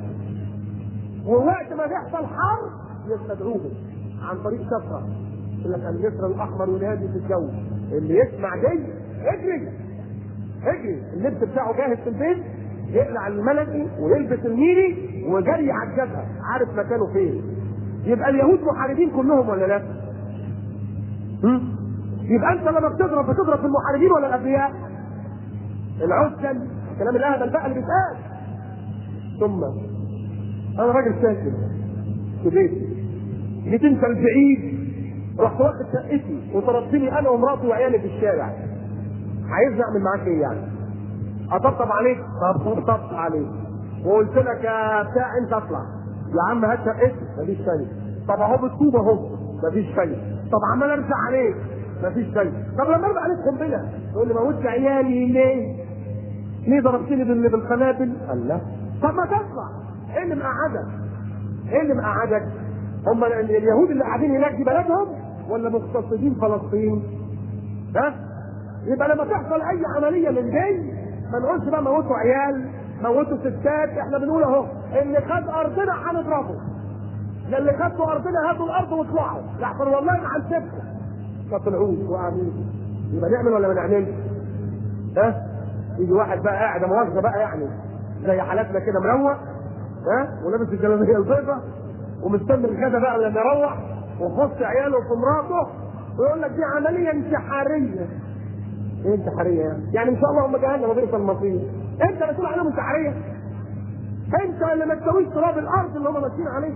ووقت ما بيحصل حرب يستدعوهم عن طريق شفره يقول لك النسر الاحمر ينادي في الجو اللي يسمع دي اجري اجري اللبس بتاعه جاهز في البيت يقلع الملكي ويلبس الميري وجري على الجبهه عارف مكانه فين يبقى اليهود محاربين كلهم ولا لا؟ هم؟ يبقى انت لما بتضرب بتضرب في المحاربين ولا الابرياء؟ العزل كلام الاهبل بقى اللي بيتقال ثم انا راجل ساكن في بيتي جيت انت البعيد رحت واخد شقتي وطردتني انا ومراتي وعيالي في الشارع عايزني اعمل معاك ايه يعني؟ اطبطب عليك؟ طب طبطبت عليك وقلت لك يا بتاع انت اطلع يا عم هات شقتي مفيش فايده طب اهو بالطوب اهو مفيش فايده طب عمال ارجع عليك مفيش فايده طب لما ارجع عليك قنبله تقول لي موتت عيالي ليه؟ ليه ضربتني بال- بالقنابل؟ قال لا طب ما تطلع ايه اللي مقعدك؟ ايه اللي مقعدك؟ هم ال- ال- اليهود اللي قاعدين هناك دي بلدهم ولا مغتصبين فلسطين؟ ها؟ يبقى لما تحصل اي عمليه من دي ما نقولش بقى موتوا عيال موتوا ستات احنا بنقول اهو اللي خد ارضنا هنضربه لا اللي خدتوا ارضنا هاتوا الارض واطلعوا لحسن والله ما هنسيبكم ما طلعوش وقاعدين يبقى نعمل ولا ما نعملش؟ ها؟ يجي واحد بقى قاعد مؤاخذه بقى يعني زي حالاتنا كده مروق ها ولابس الجلابيه البيضاء ومستني الغدا بقى لما يروح وفي وسط عياله وفي مراته ويقول لك دي عمليه انتحاريه ايه انتحاريه يعني؟ يعني ان شاء الله هم جهنم وبئس المصير انت اللي تقول عليهم انتحاريه انت اللي ما تسويش تراب الارض اللي هم ماشيين عليه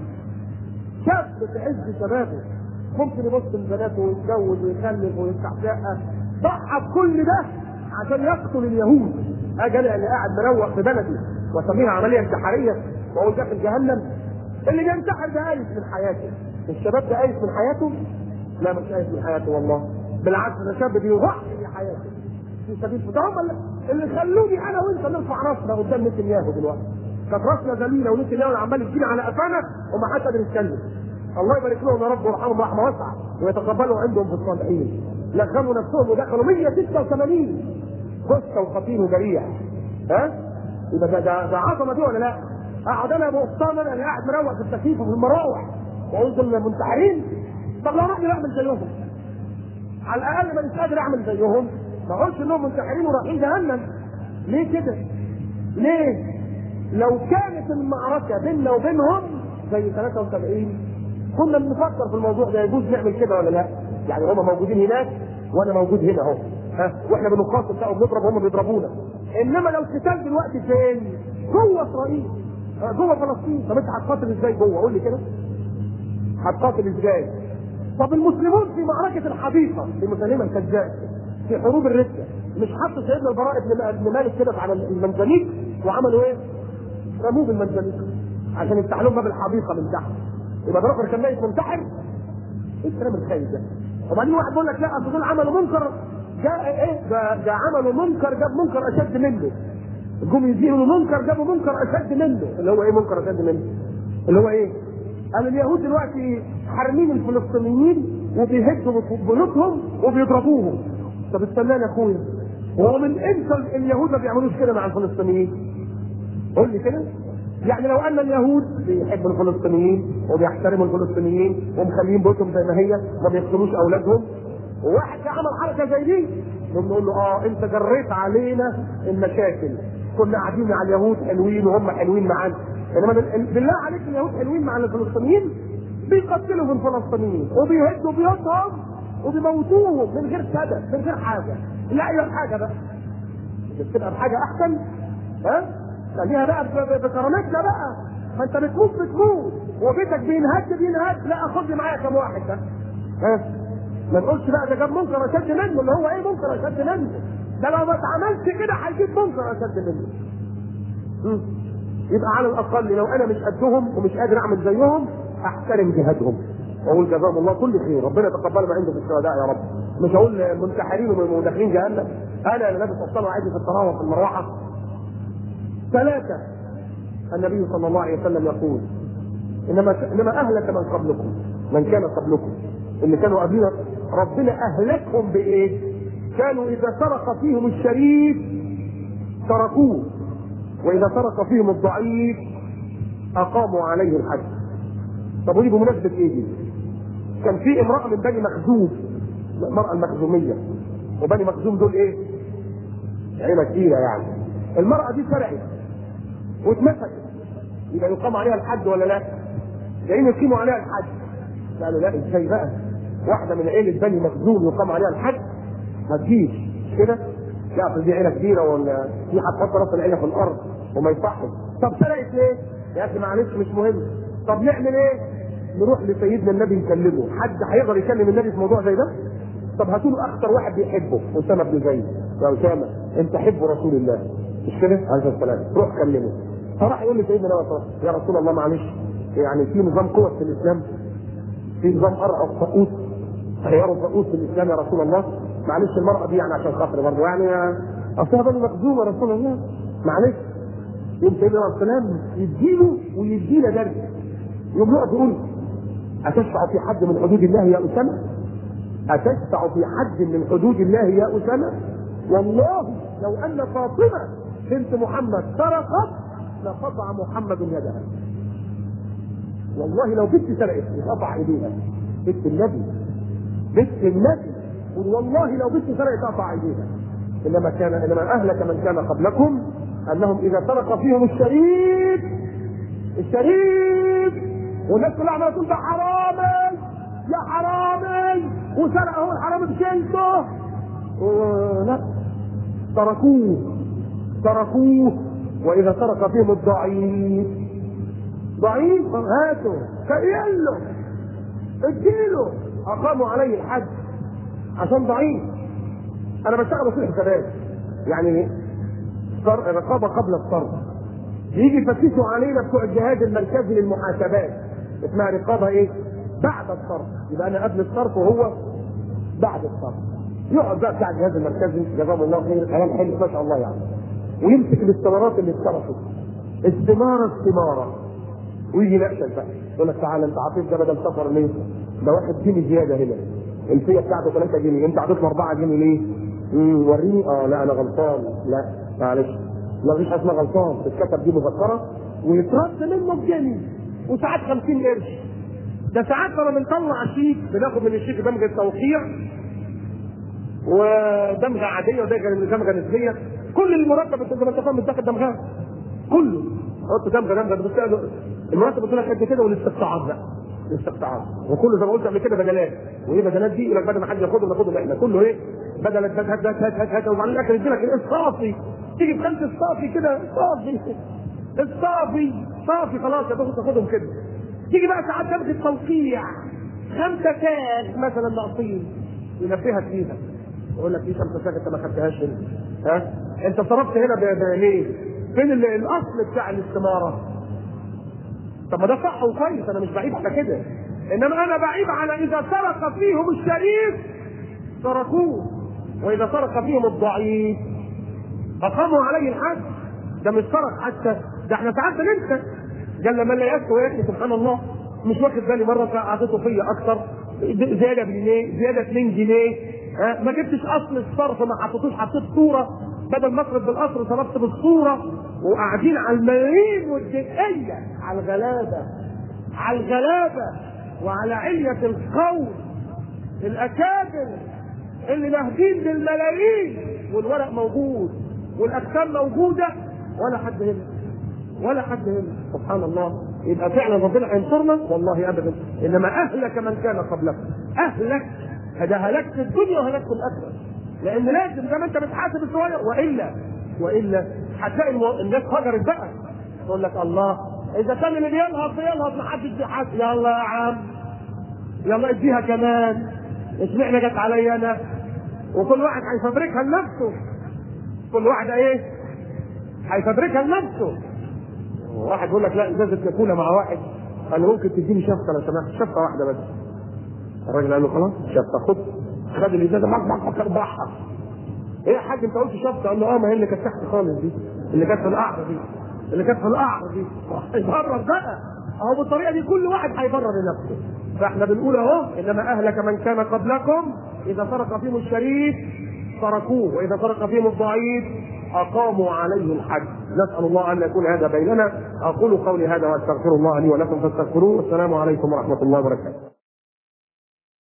شاب في عز شبابه ممكن يبص لبناته ويتجوز ويخلف ويفتح شقه ضحى بكل ده عشان يقتل اليهود اجي انا اللي قاعد مروق في بلدي واسميها عمليه انتحاريه واقول داخل جهنم اللي بينتحر ده قايس من حياته الشباب ده قايس من حياته لا مش قايس من حياته والله بالعكس ده شاب بيضحي بحياته في سبيل ده هم اللي- اللي خلوني انا وانت نرفع راسنا قدام نتنياهو دلوقتي كانت راسنا ذليله ونتنياهو عمال يدينا على قفانا وما حتى بنتكلم الله يبارك لهم يا رب ويرحمهم رحمه واسعه ويتقبلوا عندهم في الصالحين لغموا نفسهم ودخلوا 186 جثه وخطير وجريح ها يبقى ده ده, ده عظمه دي ولا لا؟ اقعد انا بقسطان انا اللي قاعد مروق في التكييف وفي المراوح واقول دول منتحرين طب لو راجل اعمل زيهم على الاقل ما مش قادر اعمل زيهم ما اقولش انهم منتحرين ورايحين جهنم ليه كده؟ ليه؟ لو كانت المعركه بيننا وبينهم زي 73 كنا بنفكر في الموضوع ده يجوز نعمل كده ولا لا؟ يعني هم موجودين هناك وانا موجود هنا اهو ها واحنا بنقاتل بقى وبنضرب وهم بيضربونا انما لو القتال دلوقتي فين؟ جوه اسرائيل آه، جوه فلسطين طب انت هتقاتل ازاي جوه؟ قول لي كده هتقاتل ازاي؟ طب المسلمون في معركة الحديقة لمسلمة الكذاب في حروب الردة مش حط سيدنا البراء بن بن مالك كده على المنجنيق وعملوا ايه؟ رموه بالمنجنيق عشان يفتح لهم باب الحديقة من تحت يبقى ده راجل كان ميت منتحر ايه الكلام الخايب ده؟ وبعدين واحد بيقول لك لا اصل دول عملوا منكر جاء ايه ده, ده عملوا منكر جاب منكر اشد منه جم يزيلوا منكر جابوا منكر اشد منه اللي هو ايه منكر اشد منه؟ اللي هو ايه؟ قال اليهود دلوقتي حارمين الفلسطينيين وبيهدوا بيوتهم وبيضربوهم طب استناني يا اخويا هو من امتى اليهود ما بيعملوش كده مع الفلسطينيين؟ قول لي كده يعني لو ان اليهود بيحبوا الفلسطينيين وبيحترموا الفلسطينيين ومخليين بيوتهم زي ما هي ما بيقتلوش اولادهم وواحد عمل حركه زي دي نقوم نقول له اه انت جريت علينا المشاكل كنا قاعدين مع اليهود حلوين وهم حلوين معانا انما بال- بالله عليك اليهود حلوين مع الفلسطينيين بيقتلوا في الفلسطينيين وبيهدوا بيوتهم وبيموتوهم من غير سبب من غير حاجه لا اي حاجه بقى مش تبقى بحاجه احسن ها خليها بقى ب- ب- بكرامتنا بقى ما انت بتموت بتموت وبيتك بينهد بينهد لا خد لي معايا كم واحد ده ها ما تقولش بقى ده جاب منكر اشد منه اللي هو ايه منكر اشد منه ده لو ما اتعملش كده هيجيب منكر اشد منه مم. يبقى على الاقل لو انا مش قدهم ومش قادر اعمل زيهم احترم جهادهم واقول جزاهم الله كل خير ربنا يتقبل ما عنده في الشهداء يا رب مش هقول منتحرين وداخلين جهنم انا اللي لابس اصلا وعايز في التراوح في المروحه ثلاثه النبي صلى الله عليه وسلم يقول انما انما اهلك من قبلكم من كان قبلكم اللي كانوا قبلنا ربنا اهلكهم بايه؟ كانوا اذا سرق فيهم الشريف تركوه واذا سرق فيهم الضعيف اقاموا عليه الحد طب ودي بمناسبه ايه دي؟ كان في امراه من بني مخزوم المراه المخزوميه وبني مخزوم دول ايه؟ عيله كبيره يعني المراه دي سرقت واتمسكت يبقى يقام عليها الحد ولا لا؟ جايين يقيموا عليها الحد قالوا لا ازاي بقى؟ واحده من عيله بني مخزوم يقام عليها الحد ما تجيش مش كده؟ لا أصل دي عيله كبيره ولا دي هتحط راس العيله في الارض وما يصحش طب سرقت ليه؟ يا اخي معلش مش مهم طب نعمل ايه؟ نروح لسيدنا النبي نكلمه حد هيقدر يكلم النبي في موضوع زي ده؟ طب هاتوا له اكثر واحد بيحبه اسامه بن زيد يا اسامه انت حب رسول الله مش كده؟ عليه السلام روح كلمه فراح يقول لسيدنا النبي صلى الله عليه وسلم يا رسول الله معلش يعني في نظام قوة في الاسلام في نظام ارعى الطقوس خيار الطقوس في الاسلام يا رسول الله معلش المرأة دي يعني عشان خاطري برضه يعني اصلها بني مخزوم يا رسول الله معلش يوم سيدنا عليه السلام يديله ويدينا درس يوم يقف يقول أتشفع في حد من حدود الله يا أسامة؟ أتشفع في حد من حدود الله يا أسامة؟ والله لو أن فاطمة بنت محمد سرقت لقطع محمد يدها. والله لو بنت سرقت لقطع ايديها. بنت النبي بنت النبي قل والله لو بنت سرقت قطع ايديها. انما كان انما اهلك من كان قبلكم انهم اذا سرق فيهم الشريف الشريف والناس كلها عماله تقول ده حرامي يا حرامي وسرق اهو الحرامي بشيلته لا تركوه تركوه واذا سرق فيهم الضعيف ضعيف هاته كأن له اديله اقاموا عليه الحد عشان ضعيف انا بشتغل في الحسابات يعني رقابه قبل الصرف يجي يفتشوا علينا بتوع الجهاز المركزي للمحاسبات اسمها رقابه ايه؟ بعد الصرف يبقى انا قبل الصرف وهو بعد الصرف يقعد بقى بتاع الجهاز المركزي جزاهم الله خير كلام حلو ما شاء الله يعني ويمسك الاستمارات اللي اتصرفت استماره استماره ويجي يناقشك بقى يقول لك تعالى انت عطيت ده بدل سفر ليه؟ ده واحد جنيه زياده هنا الفيه بتاعته 3 جنيه انت عطيت 4 جنيه ليه؟ امم وريني اه لا انا غلطان لا معلش ما فيش حاجه اسمها غلطان تتكتب دي مذكره ويترد منه بجنيه وساعات 50 قرش ده ساعات لما بنطلع شيك بناخد من الشيك دمغه توقيع ودمغه عاديه ودمغه نسبيه كل المرتب انت زي ما انت فاهم بتاخد دمغه كله حط دمغه دمغه بتساله المرتب بتقول لك قد كده والاستقطاعات بقى الاستقطاعات وكله زي ما قلت قبل كده بدلات وايه بدلات دي يقول لك بدل ما حد ياخده ناخده احنا كله ايه بدلات هات هات هات هات هات وبعدين الاخر يدي لك الصافي تيجي بخمسه الصافي كده صافي الصافي صافي خلاص يا تاخد تاخدهم كده تيجي بقى ساعات تبغي التوقيع خمسه كاس مثلا ناقصين ينبهك فيها يقول لك في خمسه كاس انت ما خدتهاش هنا ها انت صرفت هنا ليه؟ فين الاصل بتاع الاستماره؟ طب ما ده صح وكويس انا مش بعيب على كده انما انا بعيب على اذا سرق فيهم الشريف تركوه واذا سرق فيهم الضعيف اقاموا عليه الحد ده مش سرق حتى ده احنا ساعات بننسى قال من لا يسكو ويأتي سبحان الله مش واخد بالي مره اعطيته فيا اكتر زياده بجنيه زياده 2 جنيه ها ما جبتش اصل الصرف ما حطيتوش حطيت صوره بدل ما اصرف بالقصر صرفت بالصوره وقاعدين على الملايين والدقيه على الغلابه على الغلابه وعلى علية القول الأكابر اللي مهدين بالملايين والورق موجود والأجسام موجودة ولا حد هنا ولا حد هنا سبحان الله يبقى فعلا ربنا هينصرنا والله ابدا انما اهلك من كان قبلكم اهلك هذا هلكت الدنيا وهلكت الاخره لان لازم زي ما انت بتحاسب الصغير والا والا هتلاقي المو... الناس هجرت بقى تقول لك الله اذا كان اللي بينهض بينهض ما حدش بيحاسب يلا يا عم يلا اديها كمان اشمعنى جت عليا انا وكل واحد هيفبركها لنفسه كل واحد ايه هيفبركها لنفسه واحد يقول لك لا ازازه كولا مع واحد قال له ممكن تديني شفطه لو سمحت شفطه واحده بس الراجل قال له خلاص شفطه خد خد الازازه معك معك اربعها ايه يا حاج انت قلت شفطه قال له اه ما هي اللي كانت تحت خالص دي اللي كانت في القعر دي اللي كانت في القعر دي يبرر بقى اهو بالطريقه دي كل واحد هيبرر لنفسه فاحنا بنقول اهو انما اهلك من كان قبلكم اذا سرق فيهم الشريف تركوه واذا سرق فيهم الضعيف اقاموا عليه الحد نسال الله ان يكون هذا بيننا اقول قولي هذا واستغفر الله لي ولكم فاستغفروه والسلام عليكم ورحمه الله وبركاته